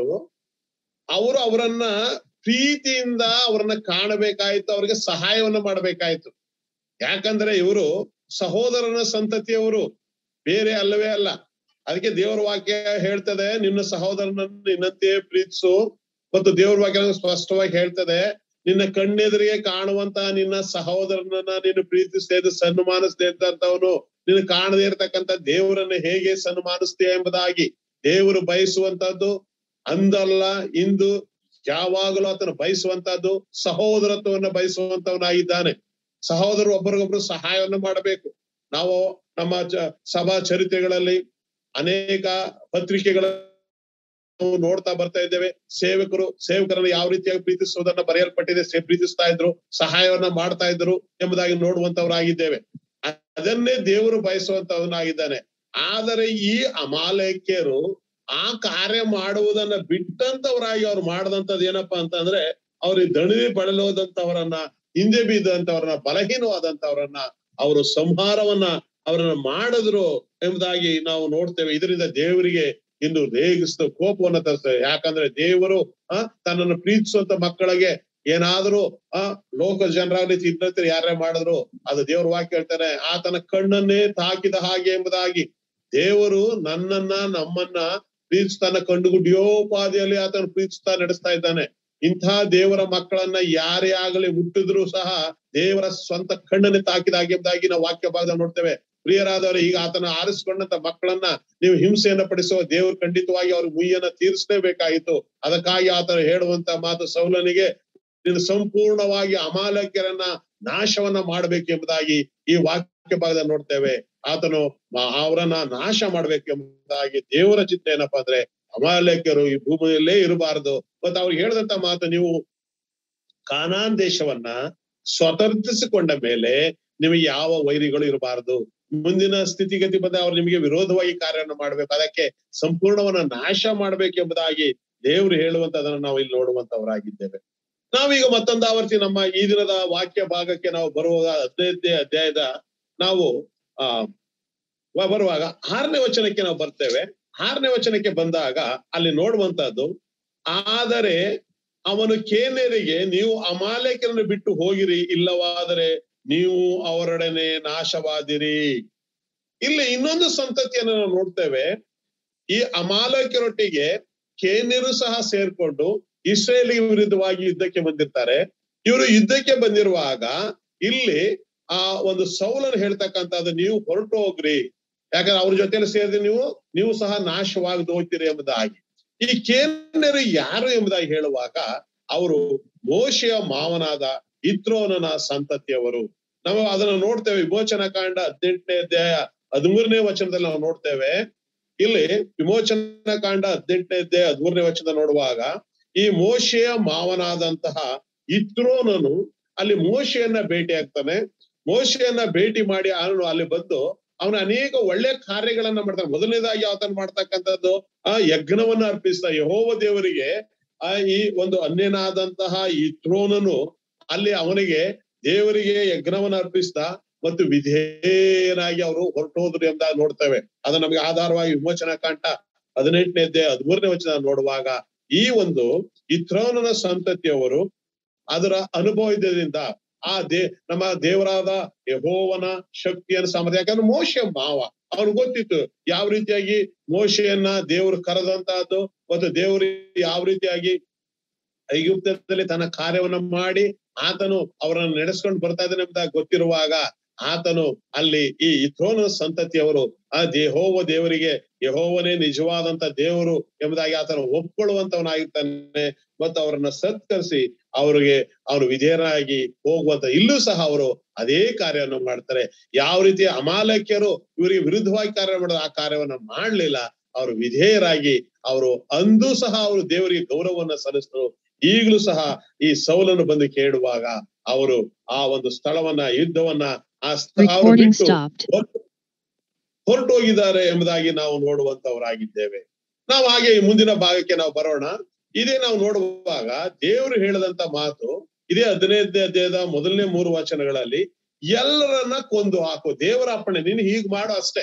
ಅವರು ಅವರನ್ನ ಪ್ರೀತಿಯಿಂದ ಅವ್ರನ್ನ ಕಾಣಬೇಕಾಯ್ತು ಅವ್ರಿಗೆ ಸಹಾಯವನ್ನ ಮಾಡ್ಬೇಕಾಯ್ತು ಯಾಕಂದ್ರೆ ಇವರು ಸಹೋದರನ ಸಂತತಿಯವರು ಬೇರೆ ಅಲ್ಲವೇ ಅಲ್ಲ ಅದಕ್ಕೆ ದೇವರ ವಾಕ್ಯ ಹೇಳ್ತದೆ ನಿನ್ನ ಸಹೋದರನನ್ನು ನಿನ್ನಂತೆಯೇ ಪ್ರೀತಿಸು ಮತ್ತು ದೇವರ ವಾಕ್ಯ ಸ್ಪಷ್ಟವಾಗಿ ಹೇಳ್ತದೆ ನಿನ್ನ ಕಣ್ಣೆದುರಿಗೆ ಕಾಣುವಂತಹ ನಿನ್ನ ಸಹೋದರನನ್ನ ನೀನು ಪ್ರೀತಿಸದೆ ಸನ್ಮಾನಿಸದೆ ಇದ್ದಂತವನು ನೀನು ಕಾಣದೇ ಇರತಕ್ಕಂತ ದೇವರನ್ನ ಹೇಗೆ ಸನ್ಮಾನಿಸ್ತೀಯ ಎಂಬುದಾಗಿ ದೇವರು ಬಯಸುವಂತದ್ದು ಅಂದಲ್ಲ ಇಂದು ಯಾವಾಗಲೂ ಆತನು ಬಯಸುವಂತಹದ್ದು ಸಹೋದರತ್ವವನ್ನ ಬಯಸುವಂತವನಾಗಿದ್ದಾನೆ ಸಹೋದರರು ಒಬ್ಬರಿಗೊಬ್ರು ಸಹಾಯವನ್ನು ಮಾಡಬೇಕು ನಾವು ನಮ್ಮ ಸಭಾ ಚರಿತ್ರೆಗಳಲ್ಲಿ ಅನೇಕ ಪತ್ರಿಕೆಗಳ ನೋಡ್ತಾ ಬರ್ತಾ ಇದ್ದೇವೆ ಸೇವಕರು ಸೇವಕರನ್ನು ಯಾವ ರೀತಿಯಾಗಿ ಪ್ರೀತಿಸುವುದನ್ನ ಬರೆಯಲ್ಪಟ್ಟಿದೆ ಪ್ರೀತಿಸ್ತಾ ಇದ್ರು ಸಹಾಯವನ್ನ ಮಾಡ್ತಾ ಇದ್ರು ಎಂಬುದಾಗಿ ನೋಡುವಂತವರಾಗಿದ್ದೇವೆ ಅದನ್ನೇ ದೇವರು ಬಯಸುವಂತವನಾಗಿದ್ದಾನೆ ಆದರೆ ಈ ಅಮಾಲಕ್ಯರು ಆ ಕಾರ್ಯ ಮಾಡುವುದನ್ನ ಬಿಟ್ಟಂತವರಾಗಿ ಅವ್ರು ಮಾಡದಂತದ್ ಏನಪ್ಪಾ ಅಂತಂದ್ರೆ ಅವ್ರಿಗೆ ದಣಿವಿ ಬಳಲೋದಂತವರನ್ನ ಹಿಂದೆ ಬಿದ್ದಂತವ್ರನ್ನ ಬಲಹೀನವಾದಂತವ್ರನ್ನ ಅವರು ಸಂಹಾರವನ್ನ ಅವರನ್ನ ಮಾಡಿದ್ರು ಎಂಬುದಾಗಿ ನಾವು ನೋಡ್ತೇವೆ ಇದರಿಂದ ದೇವರಿಗೆ ಇಂದು ರೇಗಿಸ್ತು ಕೋಪವನ್ನ ತರಿಸ್ತೇವೆ ಯಾಕಂದ್ರೆ ದೇವರು ಆ ತನ್ನನ್ನು ಪ್ರೀತಿಸುವಂತ ಮಕ್ಕಳಿಗೆ ಏನಾದ್ರೂ ಆ ಲೋಕ ಜನರಾಗ್ಲಿ ಚಿನ್ನತ್ರಿ ಯಾರೇ ಮಾಡಿದ್ರು ಅದು ದೇವ್ರ ವಾಕ್ಯ ಹೇಳ್ತಾನೆ ಆತನ ಕಣ್ಣನ್ನೇ ತಾಕಿದ ಹಾಗೆ ಎಂಬುದಾಗಿ ದೇವರು ನನ್ನನ್ನ ನಮ್ಮನ್ನ ಪ್ರೀತಿಸ್ತಾನ ಕಂಡುಗುಡ್ಯೋಪಾದಿಯಲ್ಲಿ ಆತನ ಪ್ರೀತಿಸ್ತಾ ನಡೆಸ್ತಾ ಇದ್ದಾನೆ ಇಂಥ ದೇವರ ಮಕ್ಕಳನ್ನ ಯಾರೇ ಆಗಲಿ ಹುಟ್ಟಿದ್ರು ಸಹ ದೇವರ ಸ್ವಂತ ಕಣ್ಣನ್ನೇ ತಾಕಿದ ಹಾಗೆ ಎಂಬುದಾಗಿ ನಾವು ವಾಕ್ಯ ಭಾಗದಲ್ಲಿ ನೋಡ್ತೇವೆ ಪ್ರಿಯರಾದವರು ಈಗ ಆತನ ಆರಿಸಿಕೊಂಡಂತ ಮಕ್ಕಳನ್ನ ನೀವು ಹಿಂಸೆಯನ್ನ ಪಡಿಸುವ ದೇವರು ಖಂಡಿತವಾಗಿ ಅವ್ರ ಮುಯ್ಯನ್ನ ತೀರಿಸಲೇಬೇಕಾಯಿತು ಅದಕ್ಕಾಗಿ ಆತನು ಹೇಳುವಂತ ಮಾತು ಸೌಲನಿಗೆ ನೀನು ಸಂಪೂರ್ಣವಾಗಿ ಅಮಾಲಕ್ಯರನ್ನ ನಾಶವನ್ನ ಮಾಡ್ಬೇಕೆಂಬುದಾಗಿ ಈ ವಾಕ್ಯ ಭಾಗದಲ್ಲಿ ನೋಡ್ತೇವೆ ಆತನು ಮ- ಅವರನ್ನ ನಾಶ ಮಾಡ್ಬೇಕೆಂಬುದಾಗಿ ದೇವರ ಚಿತ್ತ ಏನಪ್ಪಾ ಅಂದ್ರೆ ಅಮಾಲಕ್ಯರು ಈ ಭೂಮಿಯಲ್ಲೇ ಇರಬಾರದು ಮತ್ತೆ ಅವ್ರಿಗೆ ಹೇಳಿದಂತ ಮಾತು ನೀವು ಕಾನಾನ್ ದೇಶವನ್ನ ಸ್ವತಂತ್ರಿಸಿಕೊಂಡ ಮೇಲೆ ನಿಮಗೆ ಯಾವ ವೈರಿಗಳು ಇರಬಾರದು ಮುಂದಿನ ಸ್ಥಿತಿಗತಿ ಬಂದ ಅವ್ರು ನಿಮಗೆ ವಿರೋಧವಾಗಿ ಕಾರ್ಯವನ್ನು ಮಾಡ್ಬೇಕು ಅದಕ್ಕೆ ಸಂಪೂರ್ಣವನ್ನ ನಾಶ ಮಾಡ್ಬೇಕೆಂಬುದಾಗಿ ದೇವ್ರು ಹೇಳುವಂತದನ್ನ ನಾವು ಇಲ್ಲಿ ನೋಡುವಂತವರಾಗಿದ್ದೇವೆ ನಾವೀಗ ಮತ್ತೊಂದು ಆವರ್ತಿ ನಮ್ಮ ಈ ದಿನದ ವಾಕ್ಯ ಭಾಗಕ್ಕೆ ನಾವು ಬರುವಾಗ ಹದಿನೈದನೇ ಅಧ್ಯಾಯದ ನಾವು ಆ ವ- ಬರುವಾಗ ಆರನೇ ವಚನಕ್ಕೆ ನಾವು ಬರ್ತೇವೆ ಆರನೇ ವಚನಕ್ಕೆ ಬಂದಾಗ ಅಲ್ಲಿ ನೋಡುವಂತಹದ್ದು ಆದರೆ ಅವನು ಕೇನ್ಯರಿಗೆ ನೀವು ಅಮಾಲೇಕರನ್ನು ಬಿಟ್ಟು ಹೋಗಿರಿ ಇಲ್ಲವಾದರೆ ನೀವು ಅವರೊಡನೆ ನಾಶವಾದಿರಿ ಇಲ್ಲಿ ಇನ್ನೊಂದು ಸಂತತಿಯನ್ನು ನಾವು ನೋಡ್ತೇವೆ ಈ ಅಮಾಲಕರೊಟ್ಟಿಗೆ ಕೇನ್ಯರು ಸಹ ಸೇರ್ಕೊಂಡು ಇಸ್ರೇಲಿಗೆ ವಿರುದ್ಧವಾಗಿ ಯುದ್ಧಕ್ಕೆ ಬಂದಿರ್ತಾರೆ ಇವರು ಯುದ್ಧಕ್ಕೆ ಬಂದಿರುವಾಗ ಇಲ್ಲಿ ಆ ಒಂದು ಸೌಲನ್ನು ಹೇಳ್ತಕ್ಕಂಥದ್ದು ನೀವು ಹೊರಟು ಹೋಗ್ರಿ ಯಾಕಂದ್ರೆ ಅವ್ರ ಜೊತೆಲಿ ಸೇರಿದ್ರೆ ನೀವು ನೀವು ಸಹ ನಾಶವಾಗದು ಹೋಗ್ತೀರಿ ಎಂಬುದಾಗಿ ಈ ಕೇನ್ಯರು ಯಾರು ಎಂಬುದಾಗಿ ಹೇಳುವಾಗ ಅವರು ಮೋಶೆಯ ಮಾವನಾದ ಇತ್ರೋನನ ಸಂತತಿಯವರು ನಾವು ಅದನ್ನ ನೋಡ್ತೇವೆ ವಿಮೋಚನ ಕಾಂಡ ಹದಿನೆಂಟನೇ ಅಧ್ಯಾಯ ಹದಿಮೂರನೇ ವಚನದಲ್ಲಿ ನಾವು ನೋಡ್ತೇವೆ ಇಲ್ಲಿ ವಿಮೋಚನ ಕಾಂಡ ಹದಿನೆಂಟನೇ ಅಧ್ಯಾಯ ಹದಿಮೂರನೇ ವಚನ ನೋಡುವಾಗ ಈ ಮೋಶೆಯ ಮಾವನಾದಂತಹ ಇತ್ರೋನನು ಅಲ್ಲಿ ಮೋಶೆಯನ್ನ ಭೇಟಿ ಆಗ್ತಾನೆ ಮೋಶೆಯನ್ನ ಭೇಟಿ ಮಾಡಿ ಅವನು ಅಲ್ಲಿ ಬಂದು ಅವನ ಅನೇಕ ಒಳ್ಳೆ ಕಾರ್ಯಗಳನ್ನ ಮಾಡ್ತಾನೆ ಮೊದಲನೇದಾಗಿ ಆತನ ಮಾಡ್ತಕ್ಕಂಥದ್ದು ಆ ಯಜ್ಞವನ್ನ ಅರ್ಪಿಸ್ತಾ ಯಹೋವ ದೇವರಿಗೆ ಆ ಈ ಒಂದು ಅನ್ಯನಾದಂತಹ ಈ ತ್ರೋನನು ಅಲ್ಲಿ ಅವನಿಗೆ ದೇವರಿಗೆ ಯಜ್ಞವನ್ನ ಅರ್ಪಿಸ್ತಾ ಮತ್ತು ವಿಧೇಯನಾಗಿ ಅವರು ಹೊರಟೋದ್ರು ಎಂಬುದಾಗಿ ನೋಡ್ತೇವೆ ಅದು ನಮಗೆ ಆಧಾರವಾಗಿ ವಿಮೋಚನಾ ಕಾಂಡ ಹದಿನೆಂಟನೇ ಅಧ್ಯಾಯ ಹದಿಮೂರನೇ ವಚನ ನೋಡುವಾಗ ಈ ಒಂದು ಈ ತ್ರೋನನ ಸಂತತಿಯವರು ಅದರ ಅನುಭವದಿಂದ ಆ ದೇ ನಮ್ಮ ದೇವರಾದ ಯಹೋವನ ಶಕ್ತಿಯನ್ನು ಸಾಮರ್ಥ್ಯ ಯಾಕಂದ್ರೆ ಮೋಶೆ ಮಾವ ಅವ್ರಿಗೆ ಗೊತ್ತಿತ್ತು ಯಾವ ರೀತಿಯಾಗಿ ಮೋಶೆಯನ್ನ ದೇವರು ಕರೆದಂತಹದ್ದು ಮತ್ತು ದೇವರು ಯಾವ ರೀತಿಯಾಗಿ ಐಗುಪ್ತದಲ್ಲಿ ತನ್ನ ಕಾರ್ಯವನ್ನ ಮಾಡಿ ಆತನು ಅವರನ್ನು ನಡೆಸ್ಕೊಂಡು ಬರ್ತಾ ಇದ್ದಾನೆ ಎಂಬುದಾಗಿ ಗೊತ್ತಿರುವಾಗ ಆತನು ಅಲ್ಲಿ ಈ ಇಥ್ರೋನ ಸಂತತಿಯವರು ಆ ದೇಹೋವ ದೇವರಿಗೆ ಯಹೋವನೇ ನಿಜವಾದಂತ ದೇವರು ಎಂಬುದಾಗಿ ಆತನು ಒಪ್ಕೊಳ್ಳುವಂತವನಾಗಿರ್ತಾನೆ ಮತ್ತು ಅವರನ್ನ ಸತ್ಕರಿಸಿ ಅವರಿಗೆ ಅವರು ವಿಧೇಯರಾಗಿ ಹೋಗುವಂತ ಇಲ್ಲೂ ಸಹ ಅವರು ಅದೇ ಕಾರ್ಯವನ್ನು ಮಾಡ್ತಾರೆ ಯಾವ ರೀತಿ ಅಮಾಲಕ್ಯರು ಇವರಿಗೆ ವಿರುದ್ಧವಾಗಿ ಕಾರ್ಯ ಮಾಡೋದು ಆ ಕಾರ್ಯವನ್ನ ಮಾಡ್ಲಿಲ್ಲ ಅವರು ವಿಧೇಯರಾಗಿ ಅವರು ಅಂದೂ ಸಹ ಅವರು ದೇವರಿಗೆ ಗೌರವವನ್ನ ಸಲ್ಲಿಸಿದ್ರು ಈಗಲೂ ಸಹ ಈ ಸೌಲನ್ನು ಬಂದು ಕೇಳುವಾಗ ಅವರು ಆ ಒಂದು ಸ್ಥಳವನ್ನ ಯುದ್ಧವನ್ನ ಆ ಸ್ಥ- ಅವರು Recording ಬಿಟ್ಟು stopped. ಹೊರ್ಟು- ಹೊರಟೋಗಿದ್ದಾರೆ ಎಂಬುದಾಗಿ ನಾವು ನೋಡುವಂತವರಾಗಿದ್ದೇವೆ ನಾವು ಹಾಗೆ ಈ ಮುಂದಿನ ಭಾಗಕ್ಕೆ ನಾವು ಬರೋಣ ಇದೇ ನಾವು ನೋಡುವಾಗ ದೇವರು ಹೇಳಿದಂತ ಮಾತು ಇದೇ ಹದಿನೈದನೇ ಅಧ್ಯಾಯದ ಮೊದಲನೇ ಮೂರು ವಚನಗಳಲ್ಲಿ ಎಲ್ಲರನ್ನ ಕೊಂದು ಹಾಕು ದೇವರ ಅಪ್ಪಣೆ ನೀನು ಹೀಗ್ ಮಾಡು ಅಷ್ಟೇ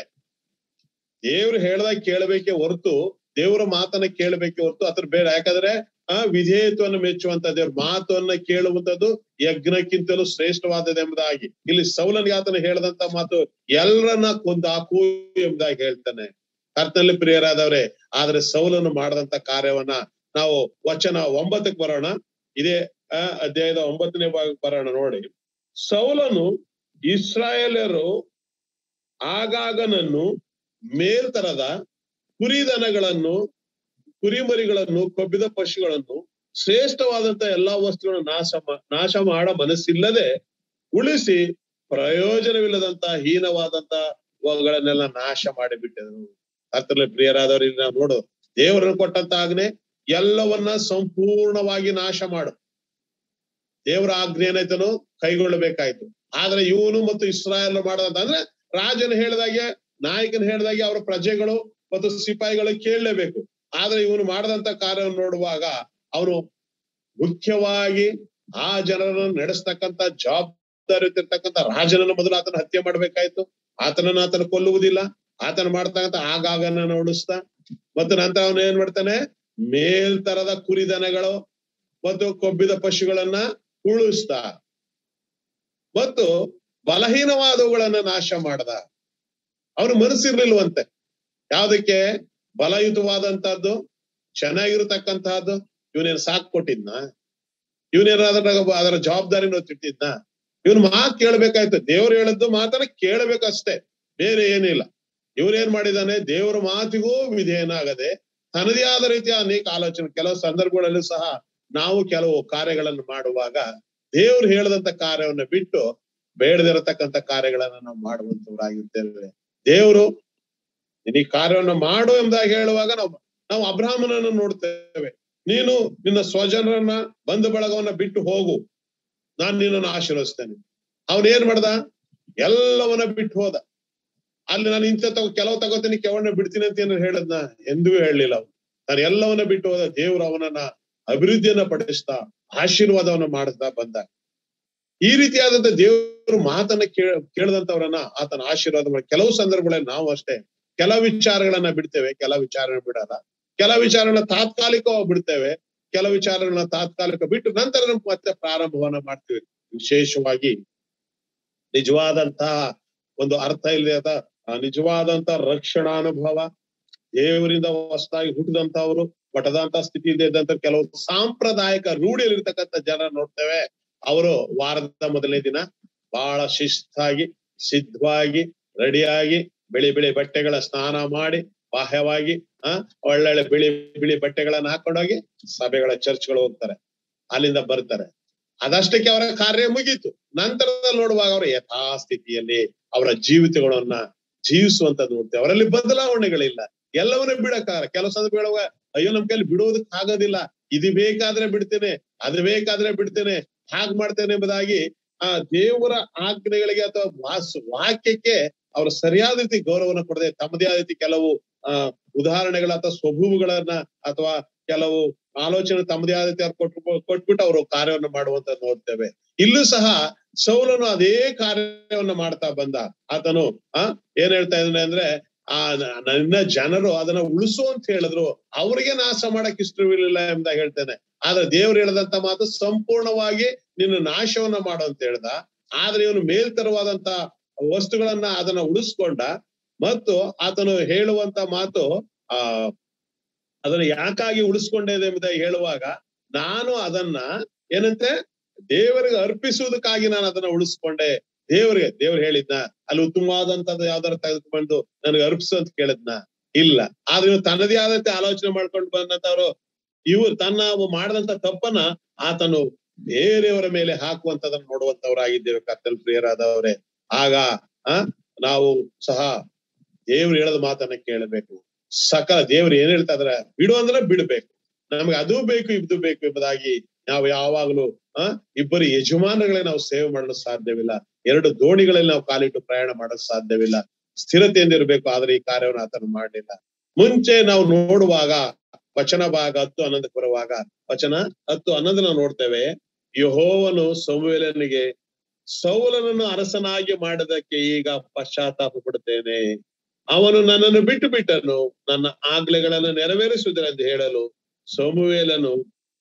ದೇವ್ರು ಹೇಳ್ದಾಗ ಕೇಳಬೇಕೆ ಹೊರತು ದೇವರ ಮಾತನ್ನ ಕೇಳಬೇಕೆ ಹೊರತು ಅದ್ರ ಬೇಡ ಯಾಕಂದ್ರೆ ಆ ವಿಧೇಯತ್ವವನ್ನು ಮೆಚ್ಚುವಂತ ದೇವ್ರ ಮಾತನ್ನ ಕೇಳುವಂತದ್ದು ಯಜ್ಞಕ್ಕಿಂತಲೂ ಶ್ರೇಷ್ಠವಾದದ್ದು ಎಂಬುದಾಗಿ ಇಲ್ಲಿ ಸೌಲನಿಗೆ ಆತನ ಹೇಳದಂತ ಮಾತು ಎಲ್ಲರನ್ನ ಕೊಂದು ಹಾಕು ಎಂಬುದಾಗಿ ಹೇಳ್ತಾನೆ ಕರ್ತನಲ್ಲಿ ಪ್ರಿಯರಾದವ್ರೆ ಆದ್ರೆ ಸೌಲನು ಮಾಡದಂತ ಕಾರ್ಯವನ್ನ ನಾವು ವಚನ ಒಂಬತ್ತಕ್ಕೆ ಬರೋಣ ಇದೇ ಆ, ಅಧ್ಯಾಯದ ಒಂಬತ್ತನೇ ಭಾಗಕ್ಕೆ ಬರೋಣ ನೋಡಿ ಸೌಲನು ಇಸ್ರಾಯೇಲರು ಆಗಾಗನನ್ನು ಮೇಲ್ತರದ ಕುರಿದನಗಳನ್ನು ಕುರಿಮರಿಗಳನ್ನು ಕೊಬ್ಬಿದ ಪಶುಗಳನ್ನು ಶ್ರೇಷ್ಠವಾದಂತ ಎಲ್ಲಾ ವಸ್ತುಗಳನ್ನು ನಾಶ ಮಾ- ನಾಶ ಮಾಡ ಮನಸ್ಸಿಲ್ಲದೆ ಉಳಿಸಿ ಪ್ರಯೋಜನವಿಲ್ಲದಂತ ಹೀನವಾದಂತ ಅವುಗಳನ್ನೆಲ್ಲ ನಾಶ ಮಾಡಿಬಿಟ್ಟರು ಅರ್ಥದಲ್ಲಿ ಪ್ರಿಯರಾದವರು ಇಲ್ಲಿ ನಾವು ನೋಡು ದೇವರನ್ನು ಕೊಟ್ಟಂತ ಆಜ್ಞೆ ಎಲ್ಲವನ್ನ ಸಂಪೂರ್ಣವಾಗಿ ನಾಶ ಮಾಡು ದೇವರ ಆಜ್ಞೆ ಏನಾಯ್ತನು ಕೈಗೊಳ್ಳಬೇಕಾಯ್ತು ಆದ್ರೆ ಇವನು ಮತ್ತು ಇಸ್ರಾಯಲ್ ಮಾಡದಂತ ಅಂದ್ರೆ ರಾಜನ ಹೇಳಿದಾಗೆ ನಾಯಕನ ಹೇಳಿದಾಗೆ ಅವರ ಪ್ರಜೆಗಳು ಮತ್ತು ಸಿಪಾಯಿಗಳು ಕೇಳಲೇಬೇಕು ಆದ್ರೆ ಇವನು ಮಾಡದಂತ ಕಾರ್ಯವನ್ನು ನೋಡುವಾಗ ಅವನು ಮುಖ್ಯವಾಗಿ ಆ ಜನರನ್ನು ನಡೆಸ್ತಕ್ಕಂತ ಜವಾಬ್ದಾರಿ ಇರ್ತಕ್ಕಂಥ ರಾಜನನ್ನು ಮೊದಲು ಆತನ ಹತ್ಯೆ ಮಾಡ್ಬೇಕಾಯ್ತು ಆತನನ್ನು ಆತನ ಕೊಲ್ಲುವುದಿಲ್ಲ ಆತನ ಮಾಡ್ತಕ್ಕಂಥ ಆಗಾಗನ ಉಳಿಸ್ತಾ ಮತ್ತು ನಂತರ ಅವನು ಏನ್ ಮಾಡ್ತಾನೆ ಮೇಲ್ತರದ ಕುರಿದನಗಳು ಮತ್ತು ಕೊಬ್ಬಿದ ಪಶುಗಳನ್ನ ಉಳಿಸ್ತಾ ಮತ್ತು ಬಲಹೀನವಾದವುಗಳನ್ನ ನಾಶ ಮಾಡ್ದ ಅವನು ಮನಸ್ಸಿರ್ಲಿಲ್ವಂತೆ ಯಾವ್ದಕ್ಕೆ ಬಲಯುತವಾದಂತಹದ್ದು ಚೆನ್ನಾಗಿರತಕ್ಕಂತಹದ್ದು ಇವನೇನ್ ಸಾಕ್ ಕೊಟ್ಟಿದ್ನ ಇವನೇನಾದ್ರ ಅದರ ಜವಾಬ್ದಾರಿನ ತಿಟ್ಟಿದ್ನ ಇವನ್ ಮಾತ್ ಕೇಳ್ಬೇಕಾಯ್ತು ದೇವ್ರು ಹೇಳದ್ದು ಮಾತನ್ನ ಕೇಳಬೇಕಷ್ಟೇ ಬೇರೆ ಏನಿಲ್ಲ ಇವ್ರೇನ್ ಮಾಡಿದಾನೆ ದೇವರ ಮಾತಿಗೂ ವಿಧೇಯನಾಗದೆ ತನ್ನದೇ ಆದ ರೀತಿಯ ಅನೇಕ ಆಲೋಚನೆ ಕೆಲವು ಸಂದರ್ಭಗಳಲ್ಲೂ ಸಹ ನಾವು ಕೆಲವು ಕಾರ್ಯಗಳನ್ನು ಮಾಡುವಾಗ ದೇವ್ರು ಹೇಳದಂತ ಕಾರ್ಯವನ್ನ ಬಿಟ್ಟು ಬೇಡದಿರತಕ್ಕಂತ ಕಾರ್ಯಗಳನ್ನ ನಾವು ಮಾಡುವಂತವರಾಗಿರ್ತೇವೆ ದೇವರು ನೀನ್ ಈ ಕಾರ್ಯವನ್ನ ಮಾಡು ಎಂಬುದಾಗಿ ಹೇಳುವಾಗ ನಾವು ನಾವು ಅಬ್ರಾಹ್ಮನನ್ನು ನೋಡ್ತೇವೆ ನೀನು ನಿನ್ನ ಸ್ವಜನರನ್ನ ಬಂಧು ಬಳಗವನ್ನ ಬಿಟ್ಟು ಹೋಗು ನಾನ್ ನಿನ್ನನ್ನು ಆಶೀರ್ವದಿಸ್ತೇನೆ ಅವನ್ ಏನ್ ಮಾಡ್ದ ಎಲ್ಲವನ್ನ ಬಿಟ್ಟು ಹೋದ ಅಲ್ಲಿ ನಾನು ಇಂಥ ತಗೋ ಕೆಲವು ತಗೋತೀನಿ ಕೆವನ್ನ ಬಿಡ್ತೀನಿ ಅಂತ ಏನಾರು ಹೇಳದ್ನ ಎಂದೂ ಹೇಳಲಿಲ್ಲ ಅವನು ನಾನು ಎಲ್ಲವನ್ನ ಬಿಟ್ಟು ಹೋದ ದೇವ್ರು ಅವನನ್ನ ಅಭಿವೃದ್ಧಿಯನ್ನ ಪಡಿಸ್ತಾ ಆಶೀರ್ವಾದವನ್ನ ಮಾಡಿಸ್ತಾ ಬಂದ ಈ ರೀತಿಯಾದಂತ ದೇವರು ಮಾತನ್ನ ಕೇಳ ಕೇಳದಂತವ್ರನ್ನ ಆತನ ಆಶೀರ್ವಾದ ಮಾಡಿ ಕೆಲವು ಸಂದರ್ಭಗಳಲ್ಲಿ ನಾವು ಅಷ್ಟೇ ಕೆಲ ವಿಚಾರಗಳನ್ನ ಬಿಡ್ತೇವೆ ಕೆಲ ವಿಚಾರ ಬಿಡಲ್ಲ ಕೆಲ ವಿಚಾರಗಳನ್ನ ತಾತ್ಕಾಲಿಕವಾಗಿ ಬಿಡ್ತೇವೆ ಕೆಲ ವಿಚಾರಗಳನ್ನ ತಾತ್ಕಾಲಿಕ ಬಿಟ್ಟು ನಂತರ ನಾವು ಮತ್ತೆ ಪ್ರಾರಂಭವನ್ನ ಮಾಡ್ತೀವಿ ವಿಶೇಷವಾಗಿ ನಿಜವಾದಂತಹ ಒಂದು ಅರ್ಥ ಇಲ್ಲದ ನಿಜವಾದಂತ ರಕ್ಷಣಾನುಭವ ದೇವರಿಂದ ಹೊಸದಾಗಿ ಹುಟ್ಟಿದಂತವ್ರು ಪಟದಂತ ಸ್ಥಿತಿಯಿಂದ ಇದ್ದಂತ ಕೆಲವು ಸಾಂಪ್ರದಾಯಿಕ ರೂಢಿಯಲ್ಲಿರ್ತಕ್ಕಂಥ ಜನ ನೋಡ್ತೇವೆ ಅವರು ವಾರದ ಮೊದಲನೇ ದಿನ ಬಹಳ ಶಿಸ್ತಾಗಿ ಸಿದ್ಧವಾಗಿ ರೆಡಿಯಾಗಿ ಬಿಳಿ ಬಿಳಿ ಬಟ್ಟೆಗಳ ಸ್ನಾನ ಮಾಡಿ ಬಾಹ್ಯವಾಗಿ ಆ ಒಳ್ಳೊಳ್ಳೆ ಬಿಳಿ ಬಿಳಿ ಬಟ್ಟೆಗಳನ್ನ ಹಾಕೊಂಡೋಗಿ ಸಭೆಗಳ ಚರ್ಚ್ಗಳು ಹೋಗ್ತಾರೆ ಅಲ್ಲಿಂದ ಬರ್ತಾರೆ ಅದಷ್ಟಕ್ಕೆ ಅವರ ಕಾರ್ಯ ಮುಗೀತು ನಂತರದಲ್ಲಿ ನೋಡುವಾಗ ಅವರ ಯಥಾಸ್ಥಿತಿಯಲ್ಲಿ ಅವರ ಜೀವಿತಗಳನ್ನ ಜೀವಿಸುವಂತದ್ದು ನೋಡ್ತೇವೆ ಅವರಲ್ಲಿ ಬದಲಾವಣೆಗಳಿಲ್ಲ ಎಲ್ಲವನ್ನೂ ಬಿಡಕ್ಕಾರ ಕೆಲವು ಸಂದರ್ಭಗಳ ಅಯ್ಯೋ ನಮ್ ಕೈಲಿ ಬಿಡುವುದಕ್ಕೆ ಆಗೋದಿಲ್ಲ ಇದು ಬೇಕಾದ್ರೆ ಬಿಡ್ತೇನೆ ಅದು ಬೇಕಾದ್ರೆ ಬಿಡ್ತೇನೆ ಹಾಗ್ ಮಾಡ್ತೇನೆ ಎಂಬುದಾಗಿ ಆ ದೇವರ ಆಜ್ಞೆಗಳಿಗೆ ಅಥವಾ ವಾಸ್ ವಾಕ್ಯಕ್ಕೆ ಅವರು ಸರಿಯಾದ ರೀತಿ ಗೌರವನ ಕೊಡದೆ ತಮ್ಮದೇ ಆದ ರೀತಿ ಕೆಲವು ಆ ಉದಾಹರಣೆಗಳ ಅಥವಾ ಸ್ವಭಾವಗಳನ್ನ ಅಥವಾ ಕೆಲವು ಆಲೋಚನೆ ತಮ್ಮದೇ ಆದ ರೀತಿ ಅವ್ರು ಕೊಟ್ಟು ಕೊಟ್ಬಿಟ್ಟು ಅವರು ಕಾರ್ಯವನ್ನು ಮಾಡುವಂತ ನೋಡ್ತೇವೆ ಇಲ್ಲೂ ಸಹ ಸೌಲನು ಅದೇ ಕಾರ್ಯವನ್ನ ಮಾಡ್ತಾ ಬಂದ ಆತನು ಆ ಏನ್ ಹೇಳ್ತಾ ಇದ್ದಾನೆ ಅಂದ್ರೆ ಆ ನನ್ನ ಜನರು ಅದನ್ನ ಉಳಿಸು ಅಂತ ಹೇಳಿದ್ರು ಅವ್ರಿಗೆ ನಾಶ ಮಾಡಕ್ ಇಷ್ಟವಿರ್ಲಿಲ್ಲ ಎಂಬ ಹೇಳ್ತೇನೆ ಆದ್ರೆ ದೇವ್ರು ಹೇಳದಂತ ಮಾತು ಸಂಪೂರ್ಣವಾಗಿ ನಿನ್ನ ನಾಶವನ್ನ ಮಾಡು ಅಂತ ಹೇಳ್ದ ಆದ್ರೆ ಇವನು ಮೇಲ್ತರವಾದಂತ ವಸ್ತುಗಳನ್ನ ಅದನ್ನ ಉಳಿಸ್ಕೊಂಡ ಮತ್ತು ಆತನು ಹೇಳುವಂತ ಮಾತು ಆ ಅದನ್ನ ಯಾಕಾಗಿ ಉಳಿಸ್ಕೊಂಡಿದೆ ಎಂಬುದಾಗಿ ಹೇಳುವಾಗ ನಾನು ಅದನ್ನ ಏನಂತೆ ದೇವರಿಗೆ ಅರ್ಪಿಸುವುದಕ್ಕಾಗಿ ನಾನು ಅದನ್ನ ಉಳಿಸ್ಕೊಂಡೆ ದೇವರಿಗೆ ದೇವ್ರು ಹೇಳಿದ್ನ ಅಲ್ಲಿ ಉತ್ತಮವಾದಂತದ್ದು ಯಾವ್ದಾರು ತೆಗೆದುಕೊಂಡು ನನಗೆ ಅರ್ಪಿಸು ಅಂತ ಕೇಳಿದ್ನ ಇಲ್ಲ ಆದ್ರೆ ಇವ್ರು ತನ್ನದೇ ಆದಂತೆ ಆಲೋಚನೆ ಮಾಡ್ಕೊಂಡು ಬಂದಂತವ್ರು ಇವ್ರು ತನ್ನ ಮಾಡದಂತ ತಪ್ಪನ್ನ ಆತನು ಬೇರೆಯವರ ಮೇಲೆ ಹಾಕುವಂತದನ್ನ ನೋಡುವಂತವ್ರಾಗಿದ್ದೇವೆ ಕತ್ತಲ್ ಪ್ರಿಯರಾದವರೇ ಆಗ ಆ ನಾವು ಸಹ ದೇವ್ರು ಹೇಳದ ಮಾತನ್ನ ಕೇಳಬೇಕು ಸಕಲ ದೇವ್ರು ಏನ್ ಹೇಳ್ತಾ ಇದಾರೆ ಬಿಡು ಅಂದ್ರೆ ಬಿಡ್ಬೇಕು ನಮ್ಗೆ ಅದು ಬೇಕು ಇದು ಬೇಕು ಎಂಬುದಾಗಿ ನಾವು ಯಾವಾಗಲೂ ಆ ಇಬ್ಬರು ಯಜಮಾನಗಳೇ ನಾವು ಸೇವೆ ಮಾಡಲು ಸಾಧ್ಯವಿಲ್ಲ ಎರಡು ದೋಣಿಗಳಲ್ಲಿ ನಾವು ಕಾಲಿಟ್ಟು ಪ್ರಯಾಣ ಮಾಡಲು ಸಾಧ್ಯವಿಲ್ಲ ಸ್ಥಿರತೆಯಿಂದ ಇರಬೇಕು ಆದ್ರೆ ಈ ಕಾರ್ಯವನ್ನು ಆತನು ಮಾಡಲಿಲ್ಲ ಮುಂಚೆ ನಾವು ನೋಡುವಾಗ ವಚನ ಭಾಗ ಹತ್ತು ಹನ್ನೊಂದಕ್ಕೆ ಬರುವಾಗ ವಚನ ಹತ್ತು ಹನ್ನೊಂದು ನಾವು ನೋಡ್ತೇವೆ ಯಹೋವನು ಸಮುವೇಲನಿಗೆ ಸೌಲನನ್ನು ಅರಸನಾಗಿ ಮಾಡದಕ್ಕೆ ಈಗ ಪಶ್ಚಾತ್ತಾಪ ಪಡುತ್ತೇನೆ ಅವನು ನನ್ನನ್ನು ಬಿಟ್ಟು ಬಿಟ್ಟನು ನನ್ನ ಆಗ್ಲೆಗಳನ್ನು ನೆರವೇರಿಸುವುದರೆಂದು ಹೇಳಲು ಸೋಮುವೇಲನು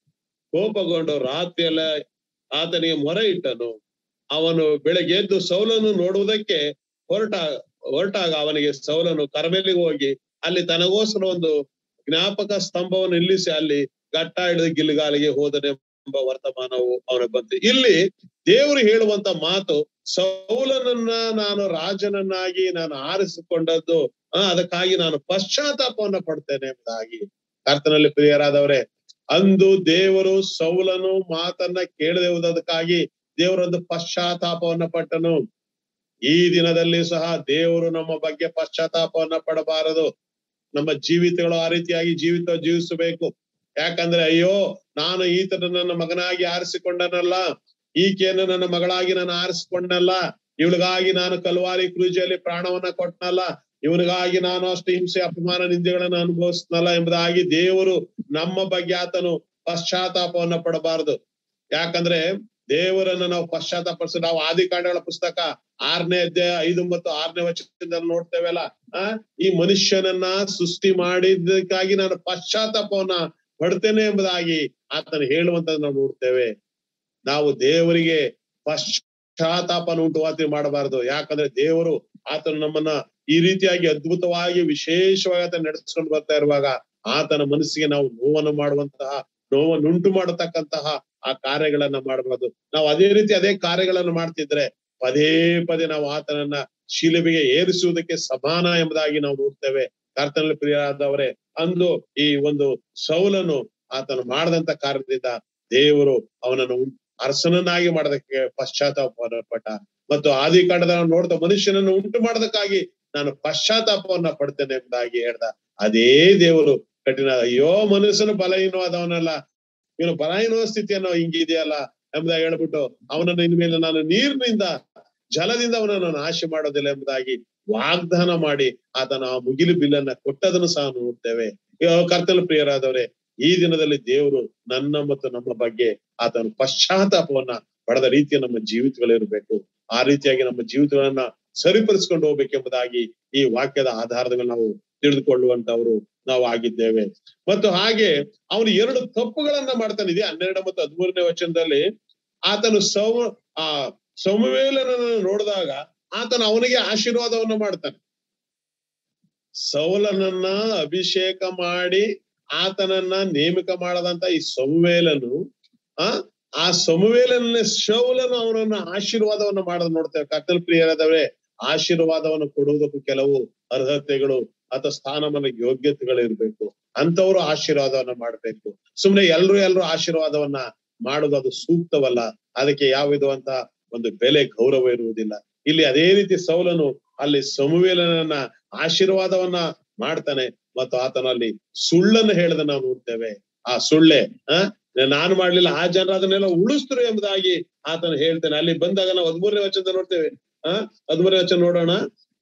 ಕೋಪಗೊಂಡು ರಾತ್ರಿಯೆಲ್ಲ ಆತನಿಗೆ ಮೊರೆ ಇಟ್ಟನು ಅವನು ಬೆಳಗ್ಗೆ ಎದ್ದು ಸೌಲನ್ನು ನೋಡುವುದಕ್ಕೆ ಹೊರಟ ಹೊರಟಾಗ ಅವನಿಗೆ ಸೌಲನು ಕರಮೇಲಿಗೆ ಹೋಗಿ ಅಲ್ಲಿ ತನಗೋಸ್ಕರ ಒಂದು ಜ್ಞಾಪಕ ಸ್ತಂಭವನ್ನು ನಿಲ್ಲಿಸಿ ಅಲ್ಲಿ ಗಟ್ಟ ಹಿಡಿದು ಗಿಲ್ಗಾಲಿಗೆ ಹೋದನೆ ಎಂಬ ವರ್ತಮಾನವು ಅವನ ಬಂತು ಇಲ್ಲಿ ದೇವರು ಹೇಳುವಂತ ಮಾತು ಸೌಲನನ್ನ ನಾನು ರಾಜನನ್ನಾಗಿ ನಾನು ಆರಿಸಿಕೊಂಡದ್ದು ಆ ಅದಕ್ಕಾಗಿ ನಾನು ಪಶ್ಚಾತ್ತಾಪವನ್ನ ಪಡ್ತೇನೆ ಎಂಬುದಾಗಿ ಕರ್ತನಲ್ಲಿ ಪ್ರಿಯರಾದವರೇ ಅಂದು ದೇವರು ಸೌಲನು ಮಾತನ್ನ ಕೇಳದೆ ಹೋದದಕ್ಕಾಗಿ ದೇವರೊಂದು ಪಶ್ಚಾತ್ತಾಪವನ್ನ ಪಟ್ಟನು ಈ ದಿನದಲ್ಲಿ ಸಹ ದೇವರು ನಮ್ಮ ಬಗ್ಗೆ ಪಶ್ಚಾತ್ತಾಪವನ್ನ ಪಡಬಾರದು ನಮ್ಮ ಜೀವಿತಗಳು ಆ ರೀತಿಯಾಗಿ ಜೀವಿತ ಜೀವಿಸಬೇಕು ಯಾಕಂದ್ರೆ ಅಯ್ಯೋ ನಾನು ಈತನ ನನ್ನ ಮಗನಾಗಿ ಆರಿಸಿಕೊಂಡನಲ್ಲ ಈಕೆಯನ್ನು ನನ್ನ ಮಗಳಾಗಿ ನಾನು ಆರಿಸಿಕೊಂಡನಲ್ಲ ಇವಳಿಗಾಗಿ ನಾನು ಕಲ್ವಾರಿ ಕ್ರೂಜಲ್ಲಿ ಪ್ರಾಣವನ್ನ ಕೊಟ್ಟನಲ್ಲ ಇವನಿಗಾಗಿ ನಾನು ಅಷ್ಟು ಹಿಂಸೆ ಅಪಮಾನ ನಿಂದೆಗಳನ್ನ ಅನುಭವಿಸ್ನಲ್ಲ ಎಂಬುದಾಗಿ ದೇವರು ನಮ್ಮ ಬಗ್ಗೆ ಆತನು ಪಶ್ಚಾತ್ತಾಪವನ್ನ ಪಡಬಾರದು ಯಾಕಂದ್ರೆ ದೇವರನ್ನ ನಾವು ಪಶ್ಚಾತ್ತಾಪಡಿಸ ನಾವು ಆದಿಕಾಂಡಗಳ ಪುಸ್ತಕ ಆರನೇ ಅಧ್ಯಾಯ ಐದು ಮತ್ತು ಆರನೇ ವಚನದಲ್ಲಿ ನೋಡ್ತೇವಲ್ಲ ಆ ಈ ಮನುಷ್ಯನನ್ನ ಸೃಷ್ಟಿ ಮಾಡಿದ್ದಕ್ಕಾಗಿ ನಾನು ಪಶ್ಚಾತ್ತಾಪವನ್ನ ಪಡ್ತೇನೆ ಎಂಬುದಾಗಿ ಆತನು ಹೇಳುವಂತದ್ದು ನಾವು ನೋಡ್ತೇವೆ ನಾವು ದೇವರಿಗೆ ಪಶ್ಚಾತ್ತಾಪನ ಉಂಟುವಾತಿ ಮಾಡಬಾರದು ಯಾಕಂದ್ರೆ ದೇವರು ಆತನು ನಮ್ಮನ್ನ ಈ ರೀತಿಯಾಗಿ ಅದ್ಭುತವಾಗಿ ವಿಶೇಷವಾಗಿ ಆತ ನಡೆಸ್ಕೊಂಡು ಬರ್ತಾ ಇರುವಾಗ ಆತನ ಮನಸ್ಸಿಗೆ ನಾವು ನೋವನ್ನು ಮಾಡುವಂತಹ ನೋವನ್ನುಂಟು ಮಾಡತಕ್ಕಂತಹ ಆ ಕಾರ್ಯಗಳನ್ನ ಮಾಡಬಾರ್ದು ನಾವು ಅದೇ ರೀತಿ ಅದೇ ಕಾರ್ಯಗಳನ್ನು ಮಾಡ್ತಿದ್ರೆ ಪದೇ ಪದೇ ನಾವು ಆತನನ್ನ ಶಿಲುಬೆಗೆ ಏರಿಸುವುದಕ್ಕೆ ಸಮಾನ ಎಂಬುದಾಗಿ ನಾವು ನೋಡ್ತೇವೆ ಕರ್ತನಲ್ಲಿ ಪ್ರಿಯರಾದವರೇ ಅಂದು ಈ ಒಂದು ಸೌಲನು ಆತನು ಮಾಡದಂತ ಕಾರ್ಯದಿಂದ ದೇವರು ಅವನನ್ನು ಉಂ- ಅರಸನನ್ನಾಗಿ ಮಾಡೋದಕ್ಕೆ ಪಶ್ಚಾತ್ತಾಪ ಪಟ್ಟ ಮತ್ತು ಆದಿಕಾಂಡದ ನಾವು ನೋಡ್ದ ಮನುಷ್ಯನನ್ನು ಉಂಟು ಮಾಡೋದಕ್ಕಾಗಿ ನಾನು ಪಶ್ಚಾತ್ತಾಪವನ್ನ ಪಡ್ತೇನೆ ಎಂಬುದಾಗಿ ಹೇಳ್ದ ಅದೇ ದೇವರು ಕಠಿಣ ಅಯ್ಯೋ ಮನುಷ್ಯನು ಬಲಹೀನವಾದವನಲ್ಲ ಇವನು ಬಲಹೀನ ಸ್ಥಿತಿಯನ್ನು ಹಿಂಗಿದೆಯಲ್ಲ ಎಂಬುದಾಗಿ ಹೇಳ್ಬಿಟ್ಟು ಅವನನ್ನು ಇನ್ಮೇಲೆ ನಾನು ನೀರಿನಿಂದ ಜಲದಿಂದ ಅವನನ್ನು ನಾಶ ಮಾಡೋದಿಲ್ಲ ಎಂಬುದಾಗಿ ವಾಗ್ದಾನ ಮಾಡಿ ಆತನ ಆ ಮುಗಿಲು ಬಿಲ್ಲನ್ನ ಕೊಟ್ಟದನ್ನು ಸಹ ನೋಡ್ತೇವೆ ಅಯ್ಯೋ, ಕರ್ತನ ಪ್ರಿಯರಾದವರೇ ಈ ದಿನದಲ್ಲಿ ದೇವರು ನನ್ನ ಮತ್ತು ನಮ್ಮ ಬಗ್ಗೆ ಆತನ ಪಶ್ಚಾತ್ತಾಪವನ್ನ ಪಡೆದ ರೀತಿಯ ನಮ್ಮ ಜೀವಿತಗಳಿರ್ಬೇಕು ಆ ರೀತಿಯಾಗಿ ನಮ್ಮ ಜೀವಿತಗಳನ್ನ ಸರಿಪಡಿಸ್ಕೊಂಡು ಹೋಗ್ಬೇಕೆಂಬುದಾಗಿ ಈ ವಾಕ್ಯದ ಆಧಾರದ ಮೇಲೆ ನಾವು ತಿಳಿದುಕೊಳ್ಳುವಂತವರು ನಾವು ಆಗಿದ್ದೇವೆ ಮತ್ತು ಹಾಗೆ ಅವನು ಎರಡು ತಪ್ಪುಗಳನ್ನ ಮಾಡ್ತಾನೆ ಇದೆ ಹನ್ನೆರಡು ಮತ್ತು ಹದಿಮೂರನೇ ವಚನದಲ್ಲಿ ಆತನು ಸೌ ಆ ಸಮವೇಲನನ್ನು ನೋಡಿದಾಗ ಆತನು ಅವನಿಗೆ ಆಶೀರ್ವಾದವನ್ನ ಮಾಡ್ತಾನೆ ಸೌಲನನ್ನ ಅಭಿಷೇಕ ಮಾಡಿ ಆತನನ್ನ ನೇಮಕ ಮಾಡದಂತ ಈ ಸಂವೇಲನು ಆ ಆ ಸಮವೇಲನ ಶೌಲನು ಅವನನ್ನ ಆಶೀರ್ವಾದವನ್ನ ಮಾಡೋದ್ ನೋಡ್ತೇವೆ ಕತ್ತಲ್ ಪ್ರಿಯರಾದವರೇ ಆಶೀರ್ವಾದವನ್ನು ಕೊಡುವುದಕ್ಕೂ ಕೆಲವು ಅರ್ಹತೆಗಳು ಅಥವಾ ಸ್ಥಾನಮಾನ ಯೋಗ್ಯತೆಗಳು ಇರ್ಬೇಕು ಅಂತವ್ರು ಆಶೀರ್ವಾದವನ್ನ ಮಾಡ್ಬೇಕು ಸುಮ್ನೆ ಎಲ್ರು ಎಲ್ರು ಆಶೀರ್ವಾದವನ್ನ ಮಾಡುದು ಅದು ಸೂಕ್ತವಲ್ಲ ಅದಕ್ಕೆ ಯಾವ ವಿಧವಂತ ಒಂದು ಬೆಲೆ ಗೌರವ ಇರುವುದಿಲ್ಲ ಇಲ್ಲಿ ಅದೇ ರೀತಿ ಸೌಲನು ಅಲ್ಲಿ ಸಮುವೇಲನನ್ನ ಆಶೀರ್ವಾದವನ್ನ ಮಾಡ್ತಾನೆ ಮತ್ತು ಆತನಲ್ಲಿ ಸುಳ್ಳನ್ನು ಹೇಳದ ನಾವು ನೋಡ್ತೇವೆ ಆ ಸುಳ್ಳೆ ಆ ನಾನು ಮಾಡ್ಲಿಲ್ಲ ಆ ಜನರು ಅದನ್ನೆಲ್ಲ ಉಳಿಸ್ತರು ಎಂಬುದಾಗಿ ಆತನು ಹೇಳ್ತಾನೆ ಅಲ್ಲಿ ಬಂದಾಗ ನಾವು ಹದಿಮೂರನೇ ವಚನ ನೋಡ್ತೇವೆ ಆ ಹದಿಮೂರನೇ ವಚನ ನೋಡೋಣ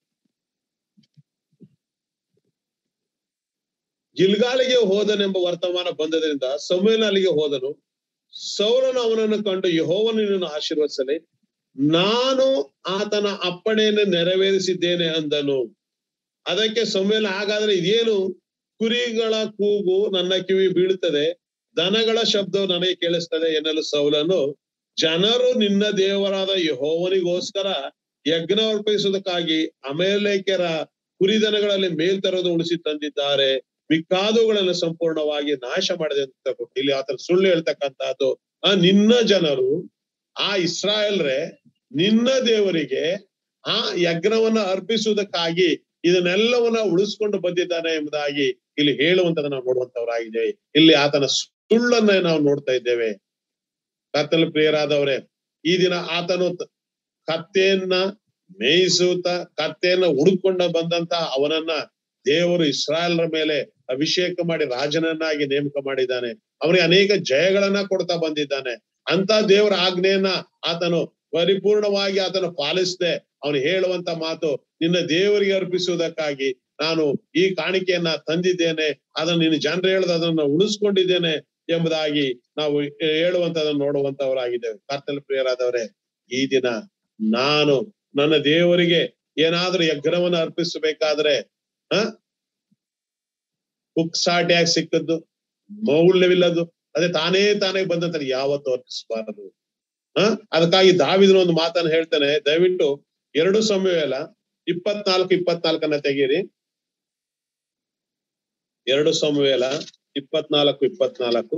ಗಿಲ್ಗಾಲಿಗೆ ಹೋದನೆಂಬ ವರ್ತಮಾನ ಬಂದದ್ರಿಂದ ಸಮಯನ ಅಲ್ಲಿಗೆ ಹೋದನು ಸೌರನು ಅವನನ್ನು ಕಂಡು ಯಹೋವನು ನಿನ್ನನ್ನು ಆಶೀರ್ವದಿಸಲಿ ನಾನು ಆತನ ಅಪ್ಪಣೆಯನ್ನು ನೆರವೇರಿಸಿದ್ದೇನೆ ಅಂದನು ಅದಕ್ಕೆ ಸೊಮ್ಮೇಲೆ ಹಾಗಾದ್ರೆ ಇದೇನು ಕುರಿಗಳ ಕೂಗು ನನ್ನ ಕಿವಿ ಬೀಳುತ್ತದೆ ದನಗಳ ಶಬ್ದವು ನನಗೆ ಕೇಳಿಸ್ತದೆ ಎನ್ನಲು ಸೌಲನು ಜನರು ನಿನ್ನ ದೇವರಾದ ಯಹೋವನಿಗೋಸ್ಕರ ಯಜ್ಞ ಅರ್ಪಿಸುವುದಕ್ಕಾಗಿ ಅಮೇಲೇಕ್ಯರ ಕುರಿದನಗಳಲ್ಲಿ ಮೇಲ್ತರದು ಉಳಿಸಿ ತಂದಿದ್ದಾರೆ ಮಿಕ್ಕಾದುಗಳನ್ನು ಸಂಪೂರ್ಣವಾಗಿ ನಾಶ ಮಾಡಿದೆ ಅಂತ ಕೊಟ್ಟು ಇಲ್ಲಿ ಆತರ ಸುಳ್ಳು ಹೇಳ್ತಕ್ಕಂತಹದ್ದು ಆ ನಿನ್ನ ಜನರು ಆ ಇಸ್ರಾಯಲ್ರೇ ನಿನ್ನ ದೇವರಿಗೆ ಆ ಯಜ್ಞವನ್ನ ಅರ್ಪಿಸುವುದಕ್ಕಾಗಿ ಇದನ್ನೆಲ್ಲವನ್ನ ಉಳಿಸ್ಕೊಂಡು ಬಂದಿದ್ದಾನೆ ಎಂಬುದಾಗಿ ಇಲ್ಲಿ ಹೇಳುವಂತದನ್ನ ನಾವು ನೋಡುವಂತವರಾಗಿದ್ದೇವೆ ಇಲ್ಲಿ ಆತನ ಸುಳ್ಳನ್ನ ನಾವು ನೋಡ್ತಾ ಇದ್ದೇವೆ ಕತ್ತಲು ಪ್ರಿಯರಾದವರೇ ಈ ದಿನ ಆತನು ತ- ಕತ್ತೆಯನ್ನ ಮೇಯಿಸುತ್ತ ಕತ್ತೆಯನ್ನ ಹುಡುಕೊಂಡ ಬಂದಂತ ಅವನನ್ನ ದೇವರು ಇಸ್ರಾಯಲ್ರ ಮೇಲೆ ಅಭಿಷೇಕ ಮಾಡಿ ರಾಜನನ್ನಾಗಿ ನೇಮಕ ಮಾಡಿದ್ದಾನೆ ಅವನಿಗೆ ಅನೇಕ ಜಯಗಳನ್ನ ಕೊಡ್ತಾ ಬಂದಿದ್ದಾನೆ ಅಂತ ದೇವರ ಆಜ್ಞೆಯನ್ನ ಆತನು ಪರಿಪೂರ್ಣವಾಗಿ ಆತನು ಪಾಲಿಸದೆ ಅವನು ಹೇಳುವಂತ ಮಾತು ನಿನ್ನ ದೇವರಿಗೆ ಅರ್ಪಿಸುವುದಕ್ಕಾಗಿ ನಾನು ಈ ಕಾಣಿಕೆಯನ್ನ ತಂದಿದ್ದೇನೆ ಅದನ್ನು ನಿನ್ನ ಜನರು ಹೇಳದ ಅದನ್ನ ಉಳಿಸ್ಕೊಂಡಿದ್ದೇನೆ ಎಂಬುದಾಗಿ ನಾವು ಹೇಳುವಂತದನ್ನು ನೋಡುವಂತವರಾಗಿದ್ದೇವೆ ಕರ್ತನ ಪ್ರಿಯರಾದವರೇ ಈ ದಿನ ನಾನು ನನ್ನ ದೇವರಿಗೆ ಏನಾದ್ರೂ ಯಜ್ಞವನ್ನು ಅರ್ಪಿಸಬೇಕಾದ್ರೆ ಹ ಕುಕ್ಸಾಟಿಯಾಗಿ ಸಿಕ್ಕದ್ದು ಮೌಲ್ಯವಿಲ್ಲದ್ದು ಅದೇ ತಾನೇ ತಾನೇ ಬಂದಂತ ಯಾವತ್ತು ಅರ್ಪಿಸಬಾರದು ಹ ಅದಕ್ಕಾಗಿ ದಾವಿದನ ಒಂದು ಮಾತನ್ನ ಹೇಳ್ತಾನೆ ದಯವಿಟ್ಟು ಎರಡು ಸಮಯವೆಲ್ಲ ಇಪ್ಪತ್ನಾಲ್ಕು ಇಪ್ಪತ್ನಾಲ್ಕನ್ನ ತೆಗೀರಿ ಎರಡು ಸಮಯವೆಲ್ಲ ಇಪ್ಪತ್ನಾಲ್ಕು ಇಪ್ಪತ್ನಾಲ್ಕು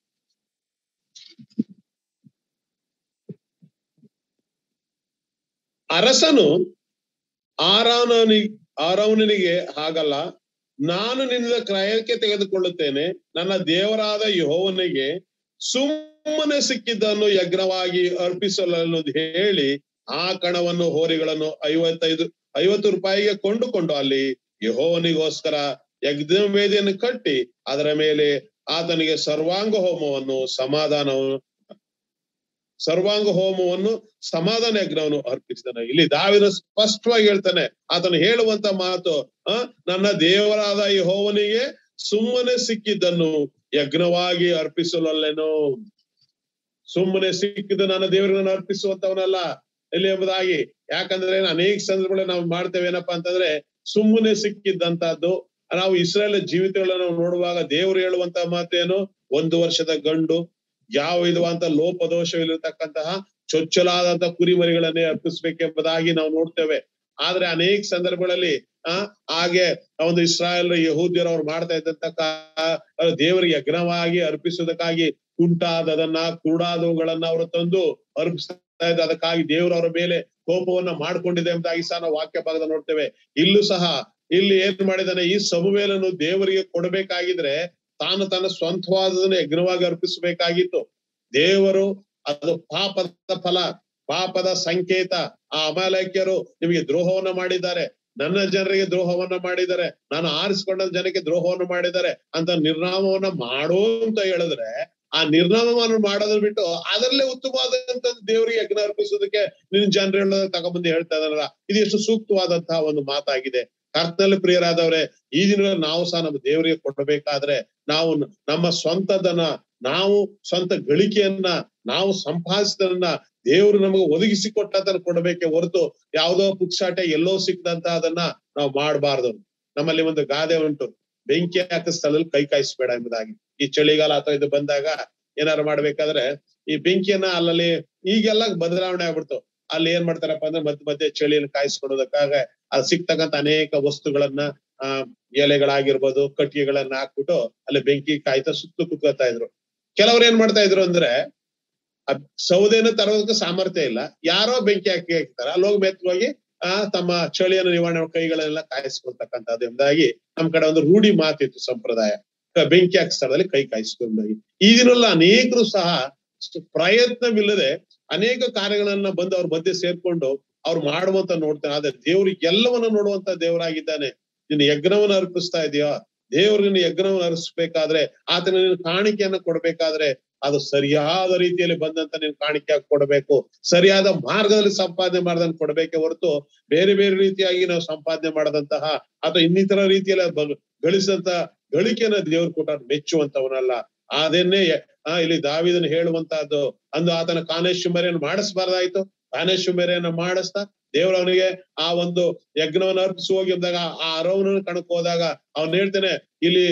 ಅರಸನು ಆರಾನನಿ ಆರವನಿಗೆ ಹಾಗಲ್ಲ ನಾನು ನಿನ್ನ ಕ್ರಯಕ್ಕೆ ತೆಗೆದುಕೊಳ್ಳುತ್ತೇನೆ ನನ್ನ ದೇವರಾದ ಯಹೋವನಿಗೆ ಸುಮ್ಮನೆ ಸಿಕ್ಕಿದ್ದನ್ನು ಯಜ್ಞವಾಗಿ ಅರ್ಪಿಸಲು ಅನ್ನೋದು ಹೇಳಿ ಆ ಕಣವನ್ನು ಹೋರಿಗಳನ್ನು ಐವತ್ತೈದು ಐವತ್ತು ರೂಪಾಯಿಗೆ ಕೊಂಡುಕೊಂಡು ಅಲ್ಲಿ ಯಹೋವನಿಗೋಸ್ಕರ ಯಜ್ಞ ವೇದಿಯನ್ನು ಕಟ್ಟಿ ಅದರ ಮೇಲೆ ಆತನಿಗೆ ಸರ್ವಾಂಗ ಹೋಮವನ್ನು ಸಮಾಧಾನವನ್ನು ಸರ್ವಾಂಗ ಹೋಮವನ್ನು ಸಮಾಧಾನ ಯಜ್ಞವನ್ನು ಅರ್ಪಿಸಿದನು ಇಲ್ಲಿ ದಾವಿದ ಸ್ಪಷ್ಟವಾಗಿ ಹೇಳ್ತಾನೆ ಆತನು ಹೇಳುವಂತ ಮಾತು ಆ ನನ್ನ ದೇವರಾದ ಯಹೋವನಿಗೆ ಸುಮ್ಮನೆ ಸಿಕ್ಕಿದ್ದನ್ನು ಯಜ್ಞವಾಗಿ ಅರ್ಪಿಸಲಲ್ಲೇನೋ ಸುಮ್ಮನೆ ಸಿಕ್ಕಿದ ನನ್ನ ದೇವರಿಗೆ ನಾನು ಅರ್ಪಿಸುವಂತವನಲ್ಲ ಎಲ್ಲಿ ಎಂಬುದಾಗಿ ಯಾಕಂದ್ರೆ ಅನೇಕ ಸಂದರ್ಭಗಳಲ್ಲಿ ನಾವು ಮಾಡ್ತೇವೆ ಏನಪ್ಪಾ ಅಂತಂದ್ರೆ ಸುಮ್ಮನೆ ಸಿಕ್ಕಿದ್ದಂತಹದ್ದು ನಾವು ಇಸ್ರೇಲ್ ಜೀವಿತಗಳನ್ನು ನೋಡುವಾಗ ದೇವರು ಹೇಳುವಂತ ಮಾತೇನು ಒಂದು ವರ್ಷದ ಗಂಡು ಯಾವ ವಿಧವಂತ ಲೋಪದೋಷವಿರತಕ್ಕಂತಹ ಚೊಚ್ಚಲಾದಂತ ಕುರಿಮರಿಗಳನ್ನೇ ಅರ್ಪಿಸ್ಬೇಕೆಂಬುದಾಗಿ ನಾವು ನೋಡ್ತೇವೆ ಆದ್ರೆ ಅನೇಕ ಸಂದರ್ಭಗಳಲ್ಲಿ ಆ ಹಾಗೆ ಒಂದು ಇಸ್ರಾಯಲ್ ಯಹೂದ್ಯರು ಅವ್ರು ಮಾಡ್ತಾ ಇದ್ದಂತ ಕಾ- ದೇವರಿಗೆ ಯಜ್ಞವಾಗಿ ಅರ್ಪಿಸುವುದಕ್ಕಾಗಿ ಕುಂಟಾದದನ್ನ ಕುರುಡಾದವುಗಳನ್ನ ಅವರು ತಂದು ಅರ್ಪಿಸ್ತಾ ಇದ್ರು ಅದಕ್ಕಾಗಿ ದೇವರು ಅವರ ಮೇಲೆ ಕೋಪವನ್ನ ಮಾಡ್ಕೊಂಡಿದೆ ಎಂಬುದಾಗಿ ಸಹ ನಾವು ವಾಕ್ಯ ಭಾಗದ ನೋಡ್ತೇವೆ ಇಲ್ಲೂ ಸಹ ಇಲ್ಲಿ ಏನ್ ಮಾಡಿದಾನೆ ಈ ಸಮುವೇಲನು ದೇವರಿಗೆ ಕೊಡಬೇಕಾಗಿದ್ರೆ ತಾನು ತನ್ನ ಸ್ವಂತವಾದದನ್ನು ಯಜ್ಞವಾಗಿ ಅರ್ಪಿಸಬೇಕಾಗಿತ್ತು ದೇವರು ಅದು ಪಾಪದ ಫಲ ಪಾಪದ ಸಂಕೇತ ಆ ಅಮಾಲಕ್ಯರು ನಿಮಗೆ ದ್ರೋಹವನ್ನ ಮಾಡಿದ್ದಾರೆ ನನ್ನ ಜನರಿಗೆ ದ್ರೋಹವನ್ನ ಮಾಡಿದ್ದಾರೆ ನಾನು ಆರಿಸಿಕೊಂಡ ಜನಕ್ಕೆ ದ್ರೋಹವನ್ನು ಮಾಡಿದ್ದಾರೆ ಅಂತ ನಿರ್ನಾಮವನ್ನ ಮಾಡು ಅಂತ ಹೇಳಿದ್ರೆ ಆ ನಿರ್ನಾಮವನ್ನು ಮಾಡೋದ್ರ ಬಿಟ್ಟು ಅದರಲ್ಲೇ ಉತ್ತಮವಾದಂತ ದೇವರಿಗೆ ಯಜ್ಞ ಅರ್ಪಿಸೋದಕ್ಕೆ ನಿನ್ ಜನರೆಲ್ಲ ತಗೊಂಬಂದು ಹೇಳ್ತಾ ಇದಾರಲ್ಲ ಇದು ಎಷ್ಟು ಸೂಕ್ತವಾದಂತಹ ಒಂದು ಮಾತಾಗಿದೆ ಕರ್ತನಲ್ಲಿ ಪ್ರಿಯರಾದವ್ರೆ ಈ ದಿನಗಳಲ್ಲಿ ನಾವು ಸಹ ನಮ್ಮ ದೇವರಿಗೆ ಕೊಡಬೇಕಾದ್ರೆ ನಾವು ನಮ್ಮ ಸ್ವಂತದನ್ನ ನಾವು ಸ್ವಂತ ಗಳಿಕೆಯನ್ನ ನಾವು ಸಂಪಾದಿಸಿದನ್ನ ದೇವರು ನಮಗೆ ಒದಗಿಸಿ ಕೊಟ್ಟದನ್ನ ಕೊಡಬೇಕೆ ಹೊರತು ಯಾವುದೋ ಪುಕ್ಸಾಟೆ ಎಲ್ಲೋ ಸಿಕ್ಕದಂತ ಅದನ್ನ ನಾವು ಮಾಡಬಾರ್ದು ನಮ್ಮಲ್ಲಿ ಒಂದು ಗಾದೆ ಉಂಟು ಬೆಂಕಿ ಹಾಕ ಸ್ಥಳದಲ್ಲಿ ಕೈ ಕಾಯಿಸ್ಬೇಡ ಎಂಬುದಾಗಿ ಈ ಚಳಿಗಾಲ ಅಥವಾ ಇದು ಬಂದಾಗ ಏನಾರು ಮಾಡ್ಬೇಕಾದ್ರೆ ಈ ಬೆಂಕಿಯನ್ನ ಅಲ್ಲಲ್ಲಿ ಈಗೆಲ್ಲ ಬದಲಾವಣೆ ಆಗ್ಬಿಡ್ತು ಅಲ್ಲಿ ಏನ್ ಮಾಡ್ತಾರಪ್ಪ ಅಂದ್ರೆ ಮಧ್ಯ ಮಧ್ಯೆ ಚಳಿಯನ್ನು ಕಾಯಿಸ್ಕೊಡೋದಕ್ಕಾಗ ಅಲ್ಲಿ ಸಿಗ್ತಕ್ಕಂತ ಅನೇಕ ವಸ್ತುಗಳನ್ನ ಆ ಎಲೆಗಳಾಗಿರ್ಬೋದು ಕಟ್ಟಿಗೆಗಳನ್ನ ಹಾಕ್ಬಿಟ್ಟು ಅಲ್ಲಿ ಬೆಂಕಿ ಕಾಯ್ತಾ ಸುತ್ತು ಕುತ್ಕೋತಾ ಇದ್ರು ಕೆಲವ್ರು ಏನ್ ಮಾಡ್ತಾ ಇದ್ರು ಅಂದ್ರೆ ಅದ್ ಸೌದೆನ ತರೋದಕ್ಕೆ ಸಾಮರ್ಥ್ಯ ಇಲ್ಲ ಯಾರೋ ಬೆಂಕಿ ಹಾಕಿ ಹಾಕ್ತಾರೆ ಅಲ್ಲಿ ಹೋಗಿ ಮೆತ್ತವಾಗಿ ಆ ತಮ್ಮ ಚಳಿಯನ್ನು ನಿವಾರಣೆ ಕೈಗಳನ್ನೆಲ್ಲ ಕಾಯಿಸ್ಕೊಳ್ತಕ್ಕಂಥದ್ದು ಎಂಬುದಾಗಿ ನಮ್ ಕಡೆ ಒಂದು ರೂಢಿ ಮಾತಿತ್ತು ಸಂಪ್ರದಾಯ ಬೆಂಕಿ ಹಾಕಿ ಸ್ಥಳದಲ್ಲಿ ಕೈ ಕಾಯಿಸ್ಕೊಂಡಾಗಿ ಈ ದಿನಲ್ಲ ಅನೇಕರು ಸಹ ಪ್ರಯತ್ನವಿಲ್ಲದೆ ಅನೇಕ ಕಾರ್ಯಗಳನ್ನ ಬಂದು ಅವ್ರ ಮಧ್ಯೆ ಸೇರ್ಕೊಂಡು ಅವ್ರು ಮಾಡುವಂತ ನೋಡ್ತಾನೆ ಆದ್ರೆ ದೇವ್ರು ಎಲ್ಲವನ್ನ ನೋಡುವಂತ ದೇವರಾಗಿದ್ದಾನೆ ನೀನು ಯಜ್ಞವನ್ನ ಅರ್ಪಿಸ್ತಾ ಇದೆಯೋ ದೇವ್ರಿಗೆ ಯಜ್ಞವನ್ನು ಅರ್ಪಿಸ್ಬೇಕಾದ್ರೆ ಆತನ ನೀನು ಕಾಣಿಕೆಯನ್ನ ಕೊಡ್ಬೇಕಾದ್ರೆ ಅದು ಸರಿಯಾದ ರೀತಿಯಲ್ಲಿ ಬಂದಂತ ನೀನು ಕಾಣಿಕೆ ಹಾಕಿ ಕೊಡಬೇಕು ಸರಿಯಾದ ಮಾರ್ಗದಲ್ಲಿ ಸಂಪಾದನೆ ಮಾಡದನ್ನ ಕೊಡ್ಬೇಕೆ ಹೊರತು ಬೇರೆ ಬೇರೆ ರೀತಿಯಾಗಿ ನಾವು ಸಂಪಾದನೆ ಮಾಡದಂತಹ ಅಥವಾ ಇನ್ನಿತರ ರೀತಿಯಲ್ಲಿ ಗಳಿಸಿದಂತ ಗಳಿಕೆನ ದೇವ್ರು ಕೊಟ್ಟ ಮೆಚ್ಚುವಂತವನಲ್ಲ ಅದನ್ನೇ ಆ ಇಲ್ಲಿ ದಾವಿದನ್ ಹೇಳುವಂತಹದ್ದು ಅಂದು ಆತನ ಕಾನೇಶ್ವರಿಯನ್ನು ಮಾಡಿಸ್ಬಾರ್ದಾಯ್ತು ಕಾನೇಶ್ವರಿಯನ್ನ ಮಾಡಿಸ್ತಾ ದೇವ್ರ ಅವನಿಗೆ ಆ ಒಂದು ಯಜ್ಞವನ್ನು ಅರ್ಪಿಸಿ ಹೋಗಿ ಅಂದಾಗ ಆ ಅರವನ ಕಣಕ್ ಹೋದಾಗ ಅವ್ನ್ ಹೇಳ್ತಾನೆ ಇಲ್ಲಿ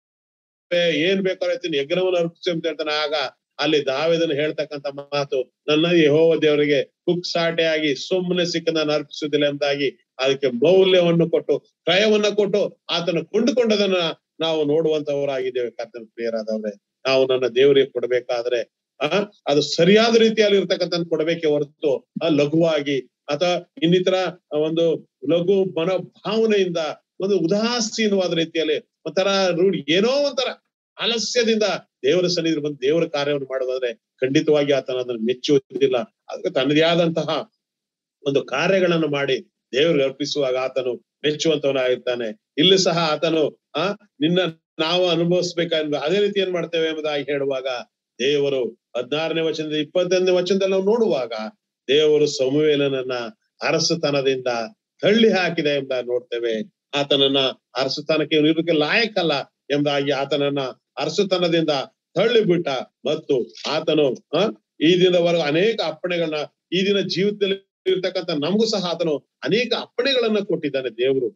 ಏನ್ ಬೇಕಾದ್ರೆ ಯಜ್ಞವನ್ನು ಅರ್ಪಿಸಿ ಅಂತ ಹೇಳ್ತಾನೆ ಆಗ ಅಲ್ಲಿ ದಾವಿದನ್ ಹೇಳ್ತಕ್ಕಂತ ಮಾತು ನನ್ನ ಯಹೋವ ದೇವರಿಗೆ ಕುಕ್ಸಾಟೆಯಾಗಿ ಸುಮ್ಮನೆ ಸಿಕ್ಕ ನಾನು ಅರ್ಪಿಸುವುದಿಲ್ಲ ಎಂದಾಗಿ ಅದಕ್ಕೆ ಮೌಲ್ಯವನ್ನು ಕೊಟ್ಟು ಕ್ರಯವನ್ನ ಕೊಟ್ಟು ಆತನ ಕೊಂಡುಕೊಂಡದನ್ನ ನಾವು ನೋಡುವಂತವರಾಗಿದ್ದೇವೆ ಕರ್ತನ ಪ್ರಿಯರಾದವ್ರೆ ನಾವು ನನ್ನ ದೇವರಿಗೆ ಕೊಡ್ಬೇಕಾದ್ರೆ ಆ ಅದು ಸರಿಯಾದ ರೀತಿಯಲ್ಲಿ ಇರ್ತಕ್ಕಂಥ ಕೊಡಬೇಕೆ ಹೊರತು ಆ ಲಘುವಾಗಿ ಅಥವಾ ಇನ್ನಿತರ ಒಂದು ಲಘು ಮನೋಭಾವನೆಯಿಂದ ಒಂದು ಉದಾಸೀನವಾದ ರೀತಿಯಲ್ಲಿ ಒಂಥರ ರೂಢಿ ಏನೋ ಒಂಥರ ಆಲಸ್ಯದಿಂದ ದೇವರ ಸನ್ನಿಧಿ ಬಂದು ದೇವರ ಕಾರ್ಯವನ್ನು ಮಾಡೋದಾದ್ರೆ ಖಂಡಿತವಾಗಿ ಆತನ ಅದನ್ನು ಮೆಚ್ಚುವುದಿಲ್ಲ ಅದಕ್ಕೆ ತನ್ನದೇ ಆದಂತಹ ಒಂದು ಕಾರ್ಯಗಳನ್ನು ಮಾಡಿ ದೇವರಿಗೆ ಅರ್ಪಿಸುವಾಗ ಆತನು ಮೆಚ್ಚುವಂತವನಾಗಿರ್ತಾನೆ ಇಲ್ಲಿ ಸಹ ಆತನು ಆ ನಿನ್ನ ನಾವು ಅನುಭವಿಸ್ಬೇಕಾದ್ರೆ ಅದೇ ರೀತಿ ಏನ್ ಮಾಡ್ತೇವೆ ಎಂಬುದಾಗಿ ಹೇಳುವಾಗ ದೇವರು ಹದಿನಾರನೇ ವಚನದ ಇಪ್ಪತ್ತೊಂದನೇ ವಚನದಲ್ಲಿ ನಾವು ನೋಡುವಾಗ ದೇವರು ಸಮುವೇಲನನ್ನ ಅರಸುತನದಿಂದ ತಳ್ಳಿ ಹಾಕಿದೆ ಎಂಬುದಾಗಿ ನೋಡ್ತೇವೆ ಆತನನ್ನ ಅರಸುತನಕ್ಕೆ ಇರೋದಕ್ಕೆ ಲಾಯಕಲ್ಲ ಎಂಬುದಾಗಿ ಆತನನ್ನ ಅರಸುತನದಿಂದ ತಳ್ಳಿ ಬಿಟ್ಟ ಮತ್ತು ಆತನು ಆ ಈ ದಿನದವರೆಗೂ ಅನೇಕ ಅಪ್ಪಣೆಗಳನ್ನ ಈ ದಿನ ಜೀವಿತದಲ್ಲಿ ಇರ್ತಕ್ಕಂಥ ನಮಗೂ ಸಹ ಆತನು ಅನೇಕ ಅಪ್ಪಣೆಗಳನ್ನ ಕೊಟ್ಟಿದ್ದಾನೆ ದೇವರು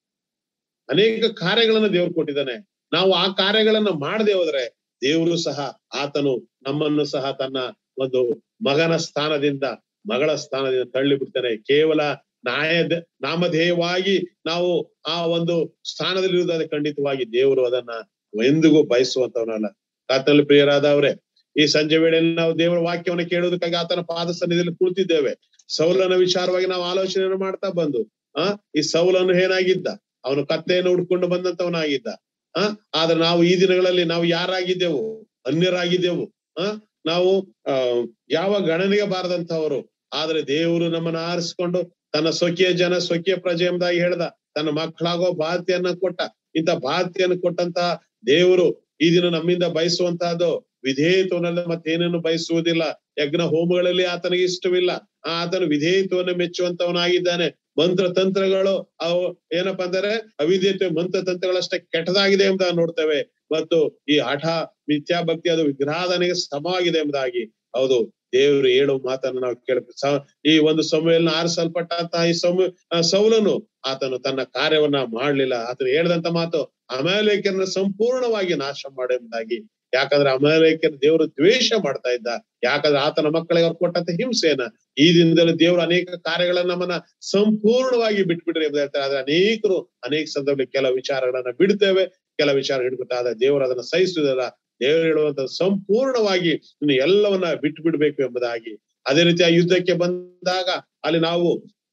ಅನೇಕ ಕಾರ್ಯಗಳನ್ನ ದೇವ್ರು ಕೊಟ್ಟಿದ್ದಾನೆ ನಾವು ಆ ಕಾರ್ಯಗಳನ್ನ ಮಾಡದೆ ಹೋದ್ರೆ ದೇವರು ಸಹ ಆತನು ನಮ್ಮನ್ನು ಸಹ ತನ್ನ ಒಂದು ಮಗನ ಸ್ಥಾನದಿಂದ ಮಗಳ ಸ್ಥಾನದಿಂದ ತಳ್ಳಿ ಬಿಡ್ತಾನೆ ಕೇವಲ ನಾಯ ನಾಮಧೇಯವಾಗಿ ನಾವು ಆ ಒಂದು ಸ್ಥಾನದಲ್ಲಿರುವುದಾದ್ರೆ ಖಂಡಿತವಾಗಿ ದೇವರು ಅದನ್ನ ಎಂದಿಗೂ ಬಯಸುವಂತವನಲ್ಲ ಆತನಲ್ಲಿ ಪ್ರಿಯರಾದವ್ರೆ ಈ ಸಂಜೆ ವೇಳೆಯಲ್ಲಿ ನಾವು ದೇವರ ವಾಕ್ಯವನ್ನು ಕೇಳೋದಕ್ಕಾಗಿ ಆತನ ಪಾದ ಸನ್ನಿಧಿಯಲ್ಲಿ ಕುಳಿತಿದ್ದೇವೆ ಸೌಲನ ವಿಚಾರವಾಗಿ ನಾವು ಆಲೋಚನೆಯನ್ನು ಮಾಡ್ತಾ ಬಂದು ಆ ಈ ಸೌಲನು ಏನಾಗಿದ್ದ ಅವನು ಕತ್ತೆಯನ್ನು ಹುಡ್ಕೊಂಡು ಬಂದಂತವನಾಗಿದ್ದ ಆ ಆದ್ರೆ ನಾವು ಈ ದಿನಗಳಲ್ಲಿ ನಾವು ಯಾರಾಗಿದ್ದೆವು ಅನ್ಯರಾಗಿದ್ದೆವು ಆ ನಾವು ಆ ಯಾವ ಗಣನೆಗೆ ಬಾರದಂತವರು ಆದ್ರೆ ದೇವರು ನಮ್ಮನ್ನ ಆರಿಸ್ಕೊಂಡು ತನ್ನ ಸ್ವಕೀಯ ಜನ ಸ್ವಕೀಯ ಪ್ರಜೆ ಎಂಬುದಾಗಿ ಹೇಳ್ದ ತನ್ನ ಮಕ್ಕಳಾಗೋ ಬಾಧ್ಯನ್ನ ಕೊಟ್ಟ ಇಂಥ ಬಾಧ್ಯನ್ನು ಕೊಟ್ಟಂತಹ ದೇವರು ಈ ದಿನ ನಮ್ಮಿಂದ ಬಯಸುವಂತಹದ್ದು ವಿಧೇಯತ್ವನಲ್ಲ ಮತ್ತೇನನ್ನು ಬಯಸುವುದಿಲ್ಲ ಯಜ್ಞ ಹೋಮಗಳಲ್ಲಿ ಆತನಿಗೆ ಇಷ್ಟವಿಲ್ಲ ಆ ಆತನು ವಿಧೇಯತ್ವವನ್ನು ಮೆಚ್ಚುವಂತವನಾಗಿದ್ದಾನೆ ಮಂತ್ರ ತಂತ್ರಗಳು ಅವು ಏನಪ್ಪಾ ಅಂದರೆ ಅವಿಧೇಯತೆ ಮಂತ್ರ ತಂತ್ರಗಳಷ್ಟೇ ಕೆಟ್ಟದಾಗಿದೆ ಎಂಬುದಾಗಿ ನೋಡ್ತೇವೆ ಮತ್ತು ಈ ಹಠ ಮಿಥ್ಯಾ ಭಕ್ತಿ ಅದು ವಿಗ್ರಹಾಧನೆಗೆ ಸಮವಾಗಿದೆ ಎಂಬುದಾಗಿ ಹೌದು ದೇವರು ಹೇಳುವ ಮಾತನ್ನು ನಾವು ಕೇಳಬೇಕು ಈ ಒಂದು ಸಮಯವನ್ನು ಆರಿಸಲ್ಪಟ್ಟಂತಹ ಈ ಸಮ ಸೌಲನು ಆತನು ತನ್ನ ಕಾರ್ಯವನ್ನ ಮಾಡ್ಲಿಲ್ಲ ಆತನು ಹೇಳ್ದಂತ ಮಾತು ಅಮಾಲೇಕರನ್ನ ಸಂಪೂರ್ಣವಾಗಿ ನಾಶ ಎಂಬುದಾಗಿ ಯಾಕಂದ್ರೆ ಅಮಾಲೇಕರ ದೇವರು ದ್ವೇಷ ಮಾಡ್ತಾ ಇದ್ದ ಯಾಕಂದ್ರೆ ಆತನ ಮಕ್ಕಳಿಗೆ ಅವ್ರು ಕೊಟ್ಟಂತ ಹಿಂಸೆಯನ್ನ ಈ ದಿನದಲ್ಲಿ ದೇವರು ಅನೇಕ ಕಾರ್ಯಗಳನ್ನ ನಮ್ಮನ್ನ ಸಂಪೂರ್ಣವಾಗಿ ಬಿಟ್ಬಿಟ್ರಿ ಅಂತ ಹೇಳ್ತಾರೆ ಆದ್ರೆ ಅನೇಕರು ಅನೇಕ ಸಂದರ್ಭದಲ್ಲಿ ಕೆಲವು ವಿಚಾರಗಳನ್ನ ಬಿಡ್ತೇವೆ ಕೆಲ ವಿಚಾರ ಹಿಡ್ಕೊತಾ ಆದ್ರೆ ದೇವರು ಅದನ್ನ ಸಹಿಸುವುದಿಲ್ಲ ದೇವರು ಹೇಳುವಂತ ಸಂಪೂರ್ಣವಾಗಿ ಇನ್ನು ಎಲ್ಲವನ್ನ ಬಿಟ್ಟು ಬಿಡ್ಬೇಕು ಎಂಬುದಾಗಿ ಅದೇ ರೀತಿ ಆ ಯುದ್ಧಕ್ಕೆ ಬಂದಾಗ ಅಲ್ಲಿ ನಾವು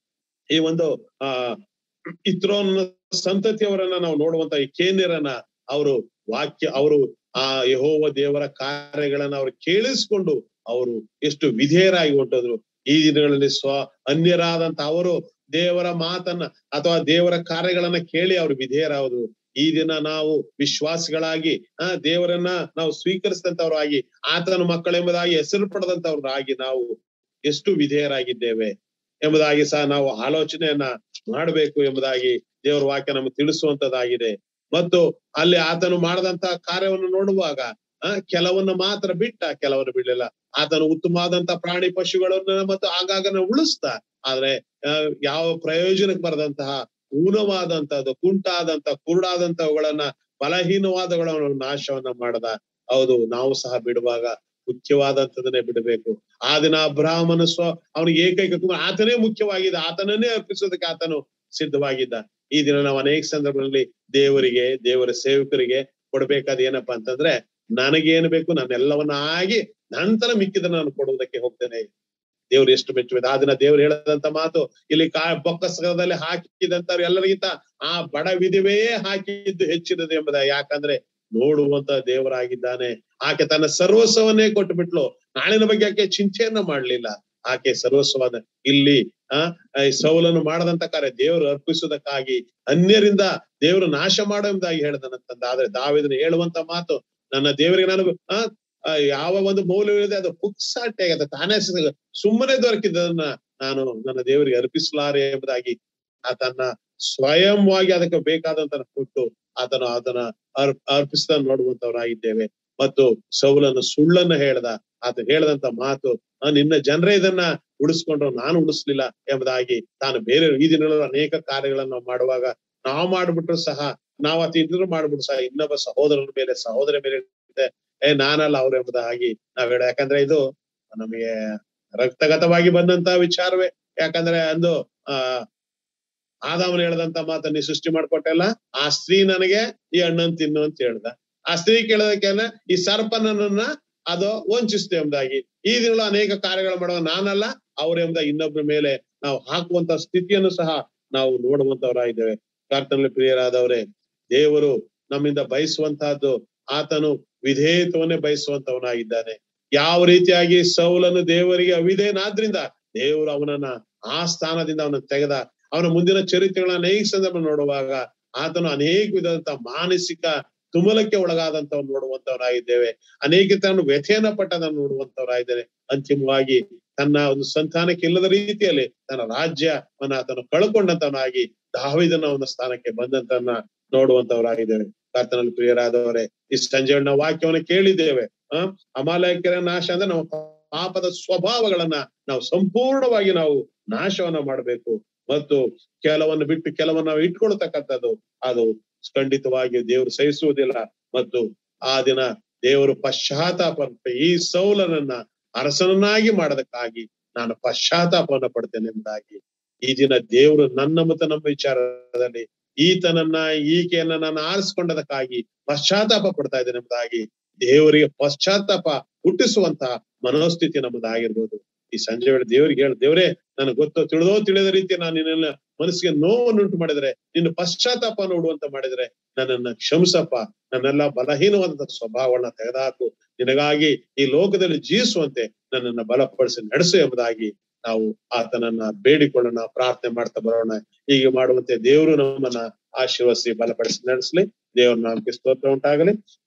ಈ ಒಂದು ಆ ಇತ್ರೋನ್ ಸಂತತಿಯವರನ್ನ ನಾವು ನೋಡುವಂತ ಈ ಕೇನ್ಯರನ್ನ ಅವರು ವಾಕ್ಯ ಅವರು ಆ ಯಹೋವ ದೇವರ ಕಾರ್ಯಗಳನ್ನ ಅವ್ರು ಕೇಳಿಸ್ಕೊಂಡು ಅವರು ಎಷ್ಟು ವಿಧೇಯರಾಗಿ ಹೊಂಟದ್ರು ಈ ದಿನಗಳಲ್ಲಿ ಸ್ವ ಅನ್ಯರಾದಂತ ಅವರು ದೇವರ ಮಾತನ್ನ ಅಥವಾ ದೇವರ ಕಾರ್ಯಗಳನ್ನ ಕೇಳಿ ಅವರು ವಿಧೇಯರಾದ್ರು ಈ ದಿನ ನಾವು ವಿಶ್ವಾಸಿಗಳಾಗಿ ಆ ದೇವರನ್ನ ನಾವು ಸ್ವೀಕರಿಸಿದಂತವರಾಗಿ ಆತನ ಮಕ್ಕಳೆಂಬುದಾಗಿ ಹೆಸರು ಪಡೆದಂತವ್ರಾಗಿ ನಾವು ಎಷ್ಟು ವಿಧೇಯರಾಗಿದ್ದೇವೆ ಎಂಬುದಾಗಿ ಸಹ ನಾವು ಆಲೋಚನೆಯನ್ನ ಮಾಡಬೇಕು ಎಂಬುದಾಗಿ ದೇವರ ವಾಕ್ಯ ನಮಗೆ ತಿಳಿಸುವಂತದ್ದಾಗಿದೆ ಮತ್ತು ಅಲ್ಲಿ ಆತನು ಮಾಡದಂತಹ ಕಾರ್ಯವನ್ನು ನೋಡುವಾಗ ಆ ಕೆಲವನ್ನ ಮಾತ್ರ ಬಿಟ್ಟ ಕೆಲವನ್ನು ಬಿಡಲಿಲ್ಲ ಆತನು ಉತ್ತಮವಾದಂತ ಪ್ರಾಣಿ ಪಶುಗಳನ್ನ ಮತ್ತು ಆಗಾಗ ಉಳಿಸ್ತಾ ಆದ್ರೆ ಯಾವ ಪ್ರಯೋಜನಕ್ಕೆ ಬರದಂತಹ ಊನವಾದಂತಹದ್ದು ಕುಂಟಾದಂತ ಕುರುಡಾದಂತವುಗಳನ್ನ ಬಲಹೀನವಾದಗಳನ್ನು ನಾಶವನ್ನ ಮಾಡದ ಹೌದು ನಾವು ಸಹ ಬಿಡುವಾಗ ಮುಖ್ಯವಾದಂತದನ್ನೇ ಬಿಡಬೇಕು ಆ ದಿನ ಬ್ರಾಹ್ಮಣ ಸ್ವ ಅವನಿಗೆ ಏಕೈಕ ಕುಮಾರ ಆತನೇ ಮುಖ್ಯವಾಗಿದೆ ಆತನನ್ನೇ ಅರ್ಪಿಸೋದಕ್ಕೆ ಆತನು ಸಿದ್ಧವಾಗಿದ್ದ ಈ ದಿನ ನಾವು ಅನೇಕ ಸಂದರ್ಭಗಳಲ್ಲಿ ದೇವರಿಗೆ ದೇವರ ಸೇವಕರಿಗೆ ಕೊಡ್ಬೇಕಾದ ಏನಪ್ಪಾ ಅಂತಂದ್ರೆ ನನಗೇನು ಬೇಕು ನಾನೆಲ್ಲವನ್ನ ಆಗಿ ನಂತರ ಮಿಕ್ಕಿದ ನಾನು ಕೊಡುವುದಕ್ಕೆ ಹೋಗ್ತೇನೆ ದೇವ್ರು ಎಷ್ಟು ಮೆಚ್ಚುವುದು ಆ ದಿನ ದೇವ್ರು ಹೇಳದಂತ ಮಾತು ಇಲ್ಲಿ ಕಾ ಬೊಕ್ಕಸದಲ್ಲಿ ಹಾಕಿದಂತವ್ರು ಎಲ್ಲರಿಗಿಂತ ಆ ಬಡ ವಿಧಿವೇ ಹಾಕಿದ್ದು ಹೆಚ್ಚಿನದು ಎಂಬುದ ಯಾಕಂದ್ರೆ ನೋಡುವಂತ ದೇವರಾಗಿದ್ದಾನೆ ಆಕೆ ತನ್ನ ಸರ್ವಸ್ವವನ್ನೇ ಕೊಟ್ಟು ಬಿಟ್ಲು ನಾಳಿನ ಬಗ್ಗೆ ಆಕೆ ಚಿಂತೆಯನ್ನ ಮಾಡ್ಲಿಲ್ಲ ಆಕೆ ಸರ್ವಸ್ವವಾದ ಇಲ್ಲಿ ಆ ಸೌಲನ್ನು ಮಾಡದಂತ ಕಾರ್ಯ ದೇವರು ಅರ್ಪಿಸುವುದಕ್ಕಾಗಿ ಅನ್ಯರಿಂದ ದೇವರು ನಾಶ ಮಾಡೋ ಎಂಬುದಾಗಿ ಹೇಳ್ದನಂತಂದ ಆದ್ರೆ ದಾವಿದನ ಹೇಳುವಂತ ಮಾತು ನನ್ನ ದೇವರಿಗೆ ನಾನು ಆ ಯಾವ ಒಂದು ಮೌಲ್ಯವಿದೆ ಅದು ಪುಕ್ಸಾಟೆ ಆಗತ್ತೆ ತಾನೇ ಸುಮ್ಮನೆ ದೊರಕಿದ್ದನ್ನ ನಾನು ನನ್ನ ದೇವರಿಗೆ ಅರ್ಪಿಸಲಾರೆ ಎಂಬುದಾಗಿ ಆತನ್ನ ಸ್ವಯಂವಾಗಿ ಅದಕ್ಕೆ ಬೇಕಾದಂತ ಕೊಟ್ಟು ಆತನು ಅದನ್ನ ಅರ್ ಅರ್ಪಿಸಿದ ನೋಡುವಂತವರಾಗಿದ್ದೇವೆ ಮತ್ತು ಸೌಲನ್ನು ಸುಳ್ಳನ್ನ ಹೇಳ್ದ ಆತ ಹೇಳದಂತ ಮಾತು ನಿನ್ನ ಜನರೇ ಇದನ್ನ ಉಳಿಸ್ಕೊಂಡ್ರು ನಾನು ಉಳಿಸ್ಲಿಲ್ಲ ಎಂಬುದಾಗಿ ತಾನು ಬೇರೆ ಈ ದಿನಗಳಲ್ಲಿ ಅನೇಕ ಕಾರ್ಯಗಳನ್ನ ಮಾಡುವಾಗ ನಾವು ಮಾಡ್ಬಿಟ್ರು ಸಹ ನಾವು ಅತಿ ಇದ್ರು ಮಾಡ್ಬಿಟ್ರು ಸಹ ಇನ್ನೊಬ್ಬ ಸಹೋದರನ ಮೇಲೆ ಸಹೋದರ ಮೇಲೆ ಏ ನಾನಲ್ಲ ಅವ್ರು ಎಂಬುದಾಗಿ ನಾವ್ ಹೇಳ ಯಾಕಂದ್ರೆ ಇದು ನಮಗೆ ರಕ್ತಗತವಾಗಿ ಬಂದಂತ ವಿಚಾರವೇ ಯಾಕಂದ್ರೆ ಅಂದು ಆ ಆದಾಮನ ಹೇಳ್ದಂತ ಮಾತ ನೀ ಸೃಷ್ಟಿ ಮಾಡ್ಕೊಟ್ಟಲ್ಲ ಆ ಸ್ತ್ರೀ ನನಗೆ ಈ ಹಣ್ಣನ್ ತಿನ್ನು ಅಂತ ಹೇಳ್ದ ಆ ಸ್ತ್ರೀ ಕೇಳೋದಕ್ಕೆ ಈ ಸರ್ಪನನ್ನ ಅದು ವಂಚಿಸ್ತೆ ಎಂಬುದಾಗಿ ಈ ದಿನಗಳು ಅನೇಕ ಕಾರ್ಯಗಳು ಮಾಡುವ ನಾನಲ್ಲ ಅವ್ರ ಎಂಬ ಇನ್ನೊಬ್ಬರ ಮೇಲೆ ನಾವು ಹಾಕುವಂತ ಸ್ಥಿತಿಯನ್ನು ಸಹ ನಾವು ನೋಡುವಂತವರಾಗಿದ್ದೇವೆ ಕರ್ತನಲ್ಲಿ ಪ್ರಿಯರಾದವರೇ ದೇವರು ನಮ್ಮಿಂದ ಬಯಸುವಂತಹದ್ದು ಆತನು ವಿಧೇಯತ್ವನ್ನೇ ಬಯಸುವಂತವನಾಗಿದ್ದಾನೆ ಯಾವ ರೀತಿಯಾಗಿ ಸೌಲನ್ನು ದೇವರಿಗೆ ಅವಿಧೇಯನಾದ್ರಿಂದ ದೇವರು ಅವನನ್ನ ಆ ಸ್ಥಾನದಿಂದ ಅವನ ತೆಗೆದ ಅವನ ಮುಂದಿನ ಚರಿತ್ರೆಗಳನ್ನ ಅನೇಕ ಸಂದರ್ಭ ನೋಡುವಾಗ ಆತನು ಅನೇಕ ವಿಧದಂತ ಮಾನಸಿಕ ತುಮಲಕ್ಕೆ ಒಳಗಾದಂತ ನೋಡುವಂತವರಾಗಿದ್ದೇವೆ ಅನೇಕ ತಾನು ವ್ಯಥೆಯನ್ನ ಪಟ್ಟದನ್ನು ನೋಡುವಂತವರಾಗಿದ್ದೇನೆ ಅಂತಿಮವಾಗಿ ತನ್ನ ಒಂದು ಸಂತಾನಕ್ಕೆ ಇಲ್ಲದ ರೀತಿಯಲ್ಲಿ ತನ್ನ ರಾಜ್ಯವನ್ನ ಆತನು ಕಳ್ಕೊಂಡಂತವನಾಗಿ ದಾವಿದನ ಒಂದು ಸ್ಥಾನಕ್ಕೆ ಬಂದಂತನ್ನ ನೋಡುವಂತವರಾಗಿದ್ದೇವೆ ಕರ್ತನಲ್ಲಿ ಪ್ರಿಯರಾದವರೇ ಈ ಸಂಜೆ ನಾವು ವಾಕ್ಯವನ್ನು ಕೇಳಿದ್ದೇವೆ ಆ ಅಮಾಲಯಕರ ನಾಶ ಅಂದ್ರೆ ನಾವು ಪಾಪದ ಸ್ವಭಾವಗಳನ್ನ ನಾವು ಸಂಪೂರ್ಣವಾಗಿ ನಾವು ನಾಶವನ್ನ ಮಾಡಬೇಕು ಮತ್ತು ಕೆಲವನ್ನು ಬಿಟ್ಟು ಕೆಲವನ್ನ ನಾವು ಇಟ್ಕೊಳ್ತಕ್ಕಂಥದ್ದು ಅದು ಖಂಡಿತವಾಗಿ ದೇವರು ಸಹಿಸುವುದಿಲ್ಲ ಮತ್ತು ಆ ದಿನ ದೇವರು ಪಶ್ಚಾತ್ತಾಪ ಈ ಸೌಲನನ್ನ ಅರಸನನ್ನಾಗಿ ಮಾಡೋದಕ್ಕಾಗಿ ನಾನು ಪಶ್ಚಾತ್ತಾಪವನ್ನ ಪಡ್ತೇನೆ ಎಂಬುದಾಗಿ ಈ ದಿನ ದೇವರು ನನ್ನ ಮತ್ತು ನಮ್ಮ ವಿಚಾರದಲ್ಲಿ ಈತನನ್ನ ಈಕೆಯನ್ನ ನಾನು ಆರಿಸ್ಕೊಂಡದಕ್ಕಾಗಿ ಪಶ್ಚಾತ್ತಾಪ ಪಡ್ತಾ ಇದ್ದೇನೆ ಎಂಬುದಾಗಿ ದೇವರಿಗೆ ಪಶ್ಚಾತ್ತಾಪ ಹುಟ್ಟಿಸುವಂತಹ ಮನೋಸ್ಥಿತಿ ನಮ್ಮದಾಗಿರ್ಬೋದು ಈ ಸಂಜೆ ವೇಳೆ ದೇವರಿಗೆ ಹೇಳ ದೇವರೇ ನನಗೆ ಗೊತ್ತೋ ತಿಳಿದೋ ತಿಳಿದ ರೀತಿ ನಾನು ನಿನ್ನ ಮನಸ್ಸಿಗೆ ನೋವನ್ನುಂಟು ಮಾಡಿದ್ರೆ ನಿನ್ನ ಪಶ್ಚಾತ್ತಾಪ ನೋಡುವಂತ ಮಾಡಿದ್ರೆ ನನ್ನನ್ನ ಕ್ಷಮಿಸಪ್ಪ ನನ್ನೆಲ್ಲ ಬಲಹೀನವಾದಂತ ಸ್ವಭಾವಗಳನ್ನ ತೆಗೆದುಹಾಕು ನಿನಗಾಗಿ ಈ ಲೋಕದಲ್ಲಿ ಜೀವಿಸುವಂತೆ ನನ್ನನ್ನ ಬಲಪಡಿಸಿ ನಡೆಸು ಎಂಬುದಾಗಿ ನಾವು ಆತನನ್ನ ಬೇಡಿಕೊಳ್ಳೋಣ ಪ್ರಾರ್ಥನೆ ಮಾಡ್ತಾ ಬರೋಣ ಹೀಗೆ ಮಾಡುವಂತೆ ದೇವರು ನಮ್ಮನ್ನ ಆಶೀರ್ವಸಿ ಬಲಪಡಿಸಿ ನಡೆಸಲಿ ದೇವರ ನಾಮಕ್ಕೆ ಸ್ತೋತ್ರ ಉಂಟಾಗಲಿ